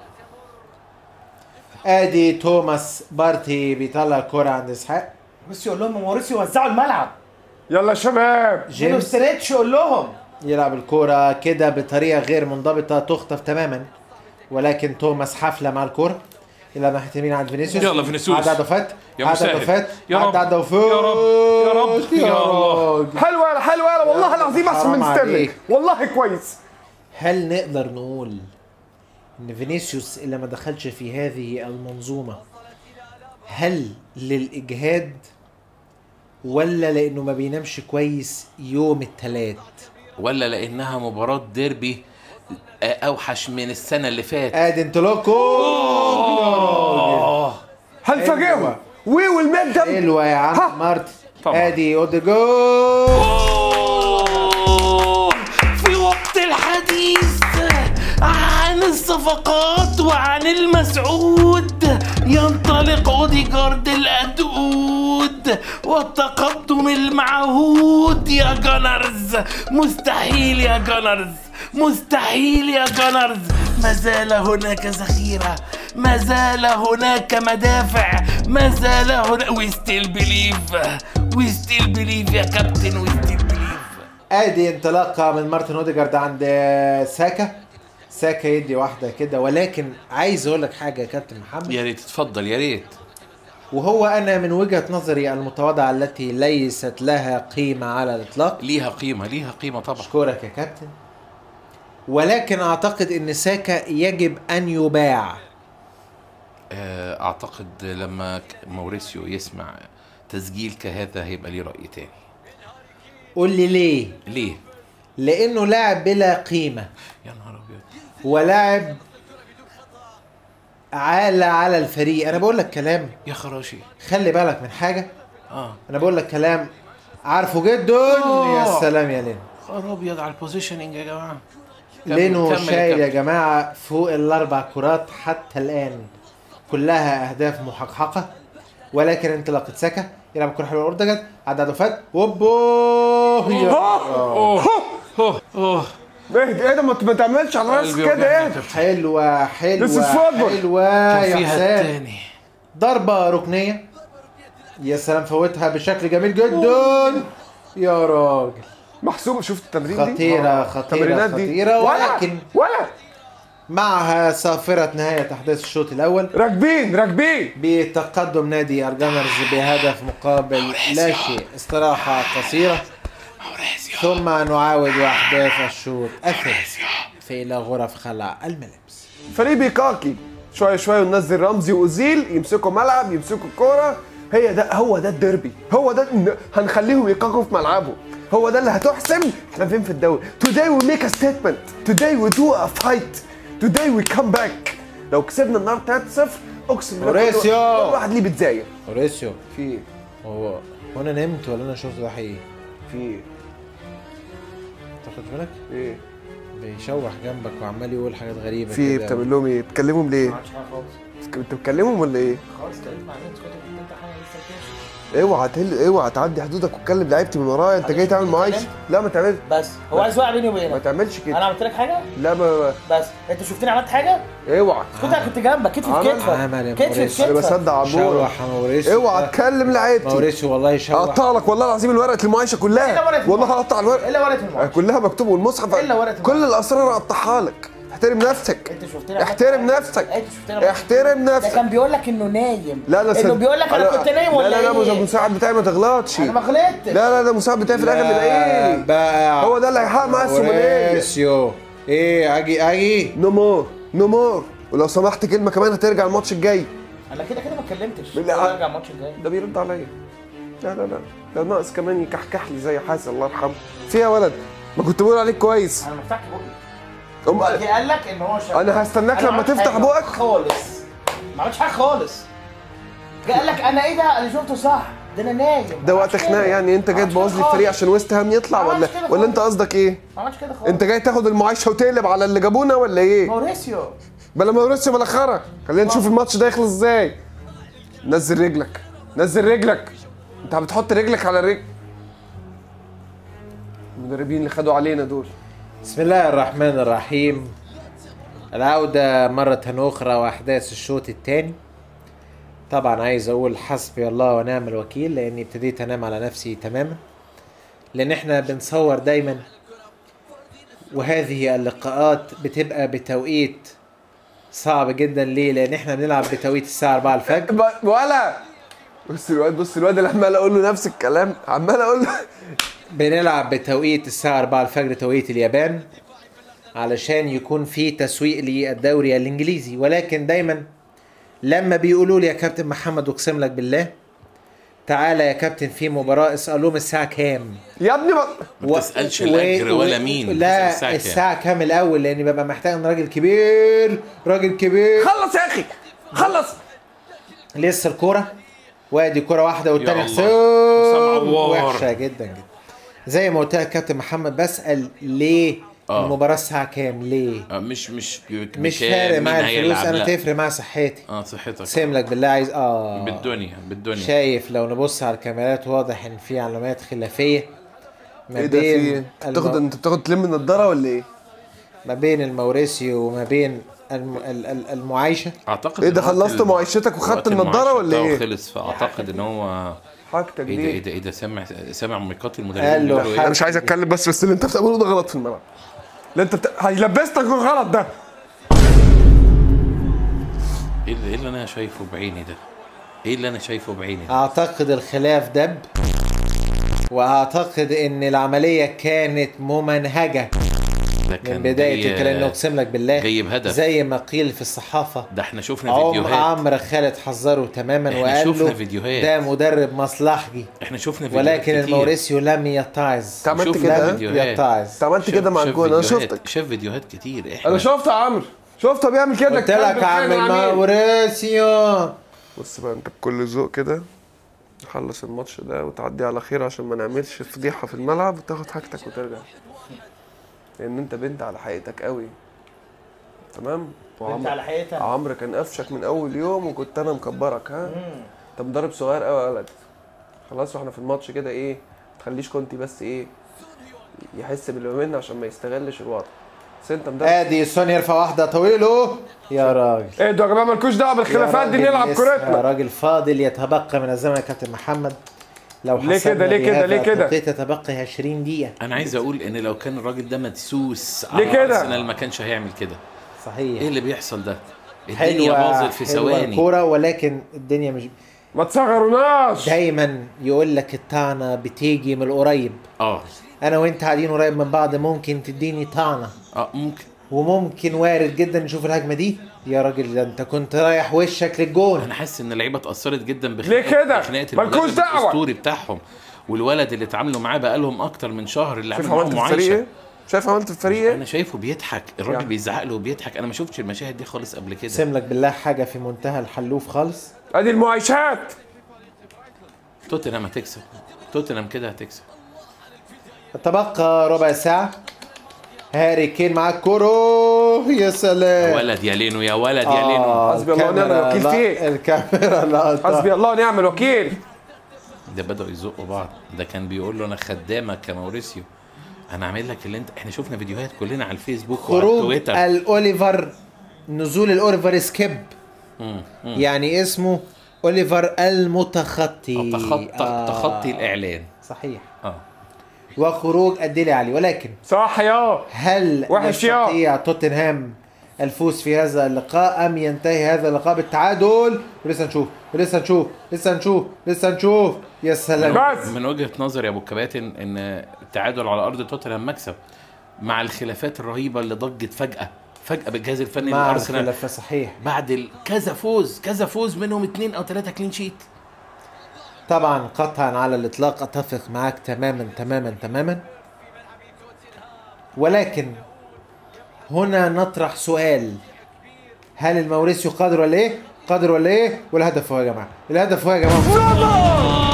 ادي توماس بارتي بيطلع الكرة عند اسحاق موريسيو يقول لهم موريسيو وزعوا الملعب يلا يا شباب جيمس جيمس ستريتش يقول لهم يلعب الكرة كده بطريقة غير منضبطة تخطف تماما ولكن توماس حفلة مع الكرة يلعب ناحية اليمين عند فينيسيوس يلا فينيسيوس. عدى عدفات يا عدى مسهل. عدفات يا رب. عدى عدفات يا رب. يا رب. يا الله. راجل. حلوه يلا حلوه يلا والله العظيم احسن حرام من ستيرلينج عليك. والله كويس هل نقدر نقول ان فينيسيوس اللي ما دخلش في هذه المنظومة هل للإجهاد ولا لأنه ما بينامش كويس يوم التلات ولا لانها مباراه ديربي آه، اوحش من السنه اللي فاتت ادي انطلاقه اه هنفاجئهم وي ويل ميك ذم حلوة يا ها. عم مارتن طبعا. ادي اوديجو أوه، في وقت الحديث عن الصفقات وعن المسعود ينطلق اوديجارد الأدود والتقدم المعهود يا جانرز مستحيل يا جانرز مستحيل يا جانرز ما زال هناك ذخيرة ما زال هناك مدافع ما زال هناك وي ستيل بليف وي ستيل بليف يا كابتن وي ستيل بليف ادي انطلاقة من مارتن اوديجارد عند ساكا ساكا يدي واحدة كده ولكن عايز اقول لك حاجة يا كابتن محمد يا ريت تتفضل يا ريت وهو انا من وجهة نظري المتواضعة التي ليست لها قيمة على الاطلاق ليها قيمة ليها قيمة طبعا اشكرك يا كابتن ولكن اعتقد ان ساكا يجب ان يباع آه، اعتقد لما ك- موريسيو يسمع تسجيل كهذا هيبقى ليه رأي تاني قول لي ليه ليه؟ لانه لاعب بلا قيمة يا نهار ابيض ولاعب عالة على الفريق انا بقول لك كلام يا خراشي خلي بالك من حاجة اه انا بقول لك كلام عارفه جدا يا سلام يا لينو خراب ابيض على البوزيشننج يا جماعة كمل- لينو كمل شايل يا كابتن. جماعة فوق الاربع كرات حتى الان كلها اهداف محققة ولكن انطلاقة ساكا يلعب كرة حلوة الاردجد عدى عدوفات وبو يا اوه اوه اوه اهدى ايه ده ما ت- ما تعملش على راسك قلبي كده وجعني يا ايه كابتن. حلوة This is حلوة football. حلوة كان يا فيها حسام التاني ضربة ركنية يا سلام فوتها بشكل جميل جدا يا راجل محسوبه شفت التمرين دي خطيرة، آه، خطيرة، التمرينات دي. خطيرة، ولا ولكن- ولا معها صافرة نهاية أحداث الشوط الأول راكبين راكبين بتقدم نادي أرجانرز بهدف مقابل لا شيء استراحة قصيرة موريسيو ثم نعاود أحداث الشوط الثاني في إلى غرف خلع الملابس فريق بيكاكي شويه شويه وننزل رمزي واوزيل يمسكوا ملعب يمسكوا الكوره هي ده هو ده الديربي هو ده ن- هنخليهم يكاكوا في ملعبهم هو ده اللي هتحسم احنا فين في الدوري today we make a statement today we do a fight today we come back لو كسبنا النهارده 3-0 اقسم بالله كل- موريسيو. كل واحد ليه بتزايد موريسيو في ايه؟ هو هو انا نمت ولا انا شفت ده حقيقي؟ في ايه؟ تاخد بالك؟ ايه؟ بيشوح جنبك وعمال يقول حاجات غريبه في ايه كده. بتعمل لهم ايه؟ بتكلمهم ليه؟ ما عملتش حاجه خالص انت بتكلمهم ولا ايه؟ خالص اتكلمت مع مين اسكت انت حاجه لسه بتمشي اوعى تهل اوعى تعدي حدودك وتكلم لعيبتي من ورايا انت جاي تعمل معايشه لا ما تعملش بس هو عايز يوقع بيني ما وبينك تعملش انا كده عملت لك حاجه لا ما بس انت شفتني عملت حاجه اوعى كنت كنت جنبك كتف في عمل- كتفك عمل يا كتف في موريسيو. انا كتفك بصدق عبور شوح يا موريسيو اوعى تكلم لعيبتي موريسيو والله يشوح اقطع لك والله العظيم الورقه المعايشه إلا ورقة كلها المعايشة. والله هقطع الورقه الا ورقه المعاش كلها مكتوب والمصحف إلا ورقة كل المعاش. الاسرار اقطعها لك احترم نفسك انت شفتني عملت احترم حاجة؟ نفسك انت شفتني عملت احترم ده نفسك كان بيقول لك انه نايم لا لا انه بيقول لك انا كنت نايم ولا لا لا لا ايه ده المساعد بتاعي ما تغلطش انا ما غلطتش لا لا ده المساعد بتاعي في الاخر بيبقى ايه بقى هو ده اللي هيحقق معاه السوماليه موريسيو ايه اجي اجي نو مور نو مور ولو سمحت كلمه كمان هترجع الماتش الجاي انا كده كده ما اتكلمتش بالله. ارجع الماتش الجاي ده بيرد عليا لا لا لا ده ناقص كمان يكحكح لي زي حاسن الله يرحمه فيها يا ولد ما كنت بقول عليك كويس انا ما فتحت بقي أم... هو جه قال لك ان هو شغال انا هستناك أنا ما لما عملتش تفتح حاجة بقك خالص ما عملتش حاجه خالص جه قال لك انا ايه ده انا شفته صح ده انا نايم ده ما وقت عملتش خناق كده. يعني انت ما جاي عملتش تبوظ كده لي الفريق خالص. عشان ويست هام يطلع ما ولا عملتش كده ولا انت خالص. قصدك ايه ما عملتش كده خالص انت جاي تاخد المعايشه وتقلب على اللي جابونا ولا ايه موريسيو بلا موريسيو بلا خرا خلينا نشوف الماتش ده يخلص ازاي نزل رجلك نزل رجلك انت بتحط رجلك على الرجل المدربين اللي خدوا علينا دول بسم الله الرحمن الرحيم العودة مرة أخرى وأحداث الشوط الثاني طبعا عايز أقول حسبي الله ونعم الوكيل لأني ابتديت أنام على نفسي تماما لأن إحنا بنصور دايما وهذه اللقاءات بتبقى بتوقيت صعب جدا ليه؟ لأن إحنا بنلعب بتوقيت الساعة 4 الفجر ب- ولا بص الواد بص الواد اللي عمال اقول له نفس الكلام عمال اقول له بنلعب بتوقيت الساعة 4 الفجر توقيت اليابان علشان يكون في تسويق للدوري الانجليزي ولكن دايما لما بيقولوا لي يا كابتن محمد اقسم لك بالله تعالى يا كابتن في مباراة اسأل لهم الساعة كام يا ابني ما ما تسألش الأجر ولا مين، تسأل لا الساعة كام. الساعة كام الأول لأني ببقى محتاج إن راجل كبير راجل كبير خلص يا اخي خلص لسه الكرة وادي كرة واحدة والتانية يا الله. حسام حسام عوار. وحشة جدا جدا زي ما قلت لك كابتن محمد بسأل ليه آه. المباراة الساعة كام ليه آه، مش مش مش بكام، فارق مين معايا الفلوس هيلعب، انا لا. تفرق معايا صحتي اه صحتك اقسم لك بالله عايز اه بالدنيا بالدنيا شايف لو نبص على الكاميرات واضح ان في علامات خلافيه ما ايه ده في ايه؟ بين انت بتاخد الم... انت بتاخد تلم النضاره ولا ايه؟ ما بين الموريسيو وما بين الم... ال- ال- المعايشه اعتقد ايه ده إن وقت خلصت الم- معيشتك وخدت وقت النضاره ولا المعاش ايه؟ بتاعه خلص فاعتقد ان هو حاجتك ايه ده دي ايه ده ايه ده سامع سامع ميقات المدربين قال له بيقولوا انا ايه مش عايز اتكلم بس بس اللي انت بتعمله ده غلط في الملعب اللي انت بت... هيلبسك غلط ده ايه اللي, إيه اللي انا شايفه بعيني ده ايه اللي انا شايفه بعيني ده اعتقد الخلاف دب واعتقد ان العمليه كانت ممنهجه ده كان من بدايه جاي- الكلام اقسم لك بالله جاي بهدف. زي ما قيل في الصحافه ده احنا شفنا عم فيديوهات عمرو خالد حذره تماما إحنا وقال شفنا له فيديوهات. ده مدرب مصلحجي احنا شفنا فيديوهات ولكن كتير. الموريسيو لم يتعظ انت عملت شفنا كده ها؟ لم فيديوهات. يتعظ انت عملت شاف- كده مع شاف الجون انا فيديوهات- شفتك شاف فيديوهات كتير احنا انا شفت يا عمرو شفته بيعمل كده قلت الكلب لك عم الخاين العميل. الموريسيو بص بقى انت بكل ذوق كده نخلص الماتش ده وتعدي على خير عشان ما نعملش فضيحه في الملعب وتاخد حاجتك وترجع لان انت بنت على حقيقتك قوي تمام انت وعمرو على حقيقتها عمرو كان قفشك من اول يوم وكنت انا مكبرك ها انت مدرب صغير قوي يا ولد خلاص واحنا في الماتش كده ايه تخليش كونتي بس ايه يحس باللي ما بينا عشان ما يستغلش الوضع بس انت مدرب ادي سون يرفع واحده طويله يا راجل ايه ده يا جماعه مالكوش دعوه بالخلافات دي يا راجل نلعب لسه كورتنا راجل فاضل يتبقى من الزمن يا كابتن محمد لو ليه حسبنا كده؟ ليه كده؟ بهذا ليه كده؟ التوقيت يتبقى 20 دقيقه انا عايز اقول ان لو كان الراجل ده مدسوس ليه على كده؟ ارسنال ما كانش هيعمل كده صحيح ايه اللي بيحصل ده الدنيا حلوه باظت في حلوة ثواني الكوره ولكن الدنيا مش ما تصغروناش دايما يقول لك الطعنه بتيجي من القريب اه انا وانت قاعدين قريب من بعض ممكن تديني طعنه اه ممكن وممكن وارد جدا نشوف الهجمه دي يا راجل ده انت كنت رايح وشك للجون انا حاسس ان اللعيبه اتاثرت جدا بخناقه ليه كده؟ بخناقه مالكوش المدرب دعوة. الاسطوري بتاعهم والولد اللي اتعاملوا معاه بقالهم اكتر من شهر اللي شوف عامل عملت معاهم في الفريق معايشه ايه شايف عملت في الفريق ايه انا شايفه بيضحك الراجل يعني. بيزعق له وبيضحك انا ما شفتش المشاهد دي خالص قبل كده سيم لك بالله حاجه في منتهى الحلوف خالص ادي المعايشات توتنهام هتكسب توتنهام كده هتكسب تبقى ربع ساعه هاري كين معاك كورو يا سلام ولد يا لينو يا ولد يا لينو آه، حسبي الله ونعم الكاميرا الوكيل لا- فيك. الكاميرا لا حسبي الله ونعم الوكيل ده بدأوا يزقوا بعض ده كان بيقول له انا خدامك يا ماوريسيو انا عامل لك اللي انت احنا شفنا فيديوهات كلنا على الفيسبوك وعلى خروج تويتر الاوليفر نزول الاوليفر سكيب مم. مم. يعني اسمه اوليفر المتخطي تخطى آه، تخطي الاعلان صحيح اه وخروج الديلي علي ولكن صح يا هل وحش يا. يستطيع توتنهام الفوز في هذا اللقاء ام ينتهي هذا اللقاء بالتعادل ولسه نشوف ولسه نشوف لسه نشوف لسه نشوف يا سلام بس من وجهه نظري يا ابو الكباتن ان التعادل على ارض توتنهام مكسب مع الخلافات الرهيبه اللي ضجت فجاه فجاه بالجهاز الفني مع للارسنال الخلاف صحيح بعد ال- كذا فوز كذا فوز منهم اثنين او ثلاثه كلين شيت طبعا قطعا على الاطلاق اتفق معاك تماما تماما تماما ولكن هنا نطرح سؤال هل الموريسيو قادر ولا ايه؟ قادر ولا ايه؟ والهدف هو يا جماعه الهدف هو يا جماعه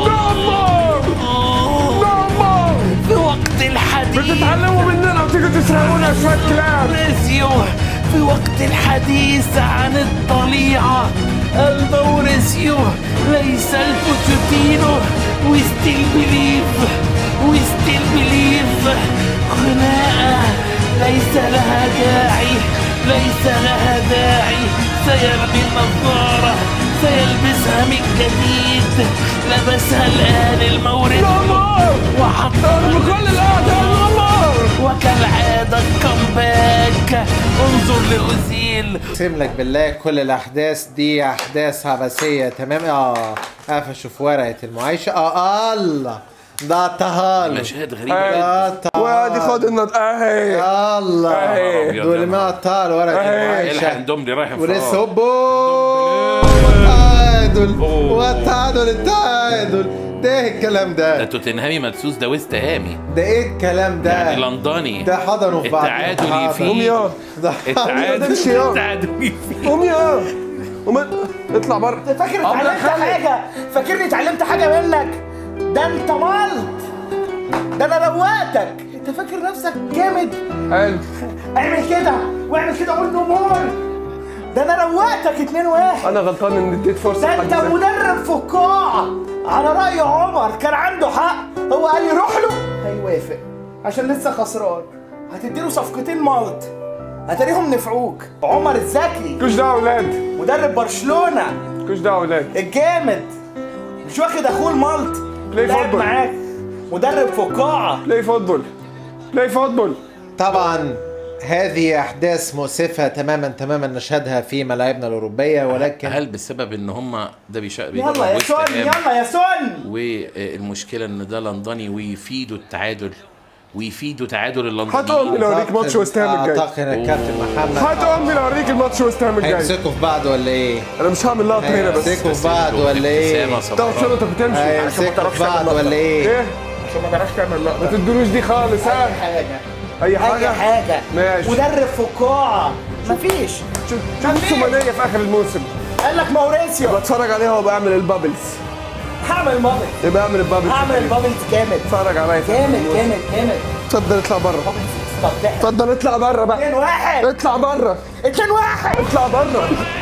في وقت الحديث بتتعلموا مننا وتيجوا تسرقونا شويه كلام موريسيو في وقت الحديث عن الطليعة الموريسيو ليس البوتشيتينو we still believe we still believe خناقة ليس لها داعي ليس لها داعي سيرمي النظارة سيلبسها من جديد لبسها الآن الموريسيو وحطها بكل الاعداء وكالعادة الكمباك انظر لأوزيل اقسم لك بالله كل الاحداث دي احداث عبثيه تمام اه قفشوا في ورقه المعايشه اه الله ده طهال مشاهد غريبة ده طهال وادي خد النط اهي الله أهي. دول ما طال ورقه أهي. الحق المعايشه الدوملي رايح ولسه انفراد هوبو والتعادل أوه. والتعادل التعادل ده إيه الكلام ده ده توتنهامي مدسوس ده ويست هامي ده ايه الكلام ده يعني لندني ده حضنوا في بعض التعادل حاضر. يفيد. قوم يا ده التعادل تمشي يا. التعادل يفيد. قوم يا قوم اطلع بره فاكر أبلة اتعلمت خالد. حاجه فاكرني اتعلمت حاجه منك ده انت ملط ده انا روقتك انت فاكر نفسك جامد حلو اعمل كده واعمل كده قول نو مور ده انا روقتك اتنين واحد انا غلطان ان اديت فرصه ده لحد انت زي- مدرب فقاعة على رأي عمر كان عنده حق هو قال لي روح له هيوافق عشان لسه خسران هتديله صفقتين مالت هتلاقيهم نفعوك عمر الزكي كوش دعوه اولاد مدرب برشلونة كوش دعوه اولاد الجامد مش واخد اخوه المالت بلاي لعب فوتبول. معاك مدرب فقاعة بلاي فوتبول بلاي فوتبول طبعا هذه احداث مؤسفه تماما تماما نشهدها في ملاعبنا الاوروبيه ولكن هل بسبب ان هم ده بيشا يلا يا سون يلا يا سون والمشكله ان ده لندني ويفيدوا التعادل ويفيدوا تعادل هات امي اللندنيين لو اوريك ماتش وست هام الجاي اعتقد ان الكابتن محمد هات امي لو اوريك الماتش وست هام الجاي هيمسكوا في بعض ولا ايه؟ انا مش هعمل لقطه هنا بس هيمسكوا في بعض ولا ايه؟ طب شنطه بتمشي هيمسكوا في بعض ولا ايه؟ ايه عشان ما تعرفش تعمل لقطه ما تدلوش دي خالص ها حاجة اي اي حاجه حاجة ماشي. مدرب فقاعة مفيش شوف شوف السومانيه في اخر الموسم قال لك موريسيو بتفرج عليها وبعمل البابلز هعمل بابل يبقى اعمل البابلز هعمل البابلز جامد اتفرج عليا في آخر جامد الموسم. جامد جامد اتفضل اطلع بره طب ده اتفضل اطلع بره بقى 2 1 اطلع بره 2 1 اطلع بره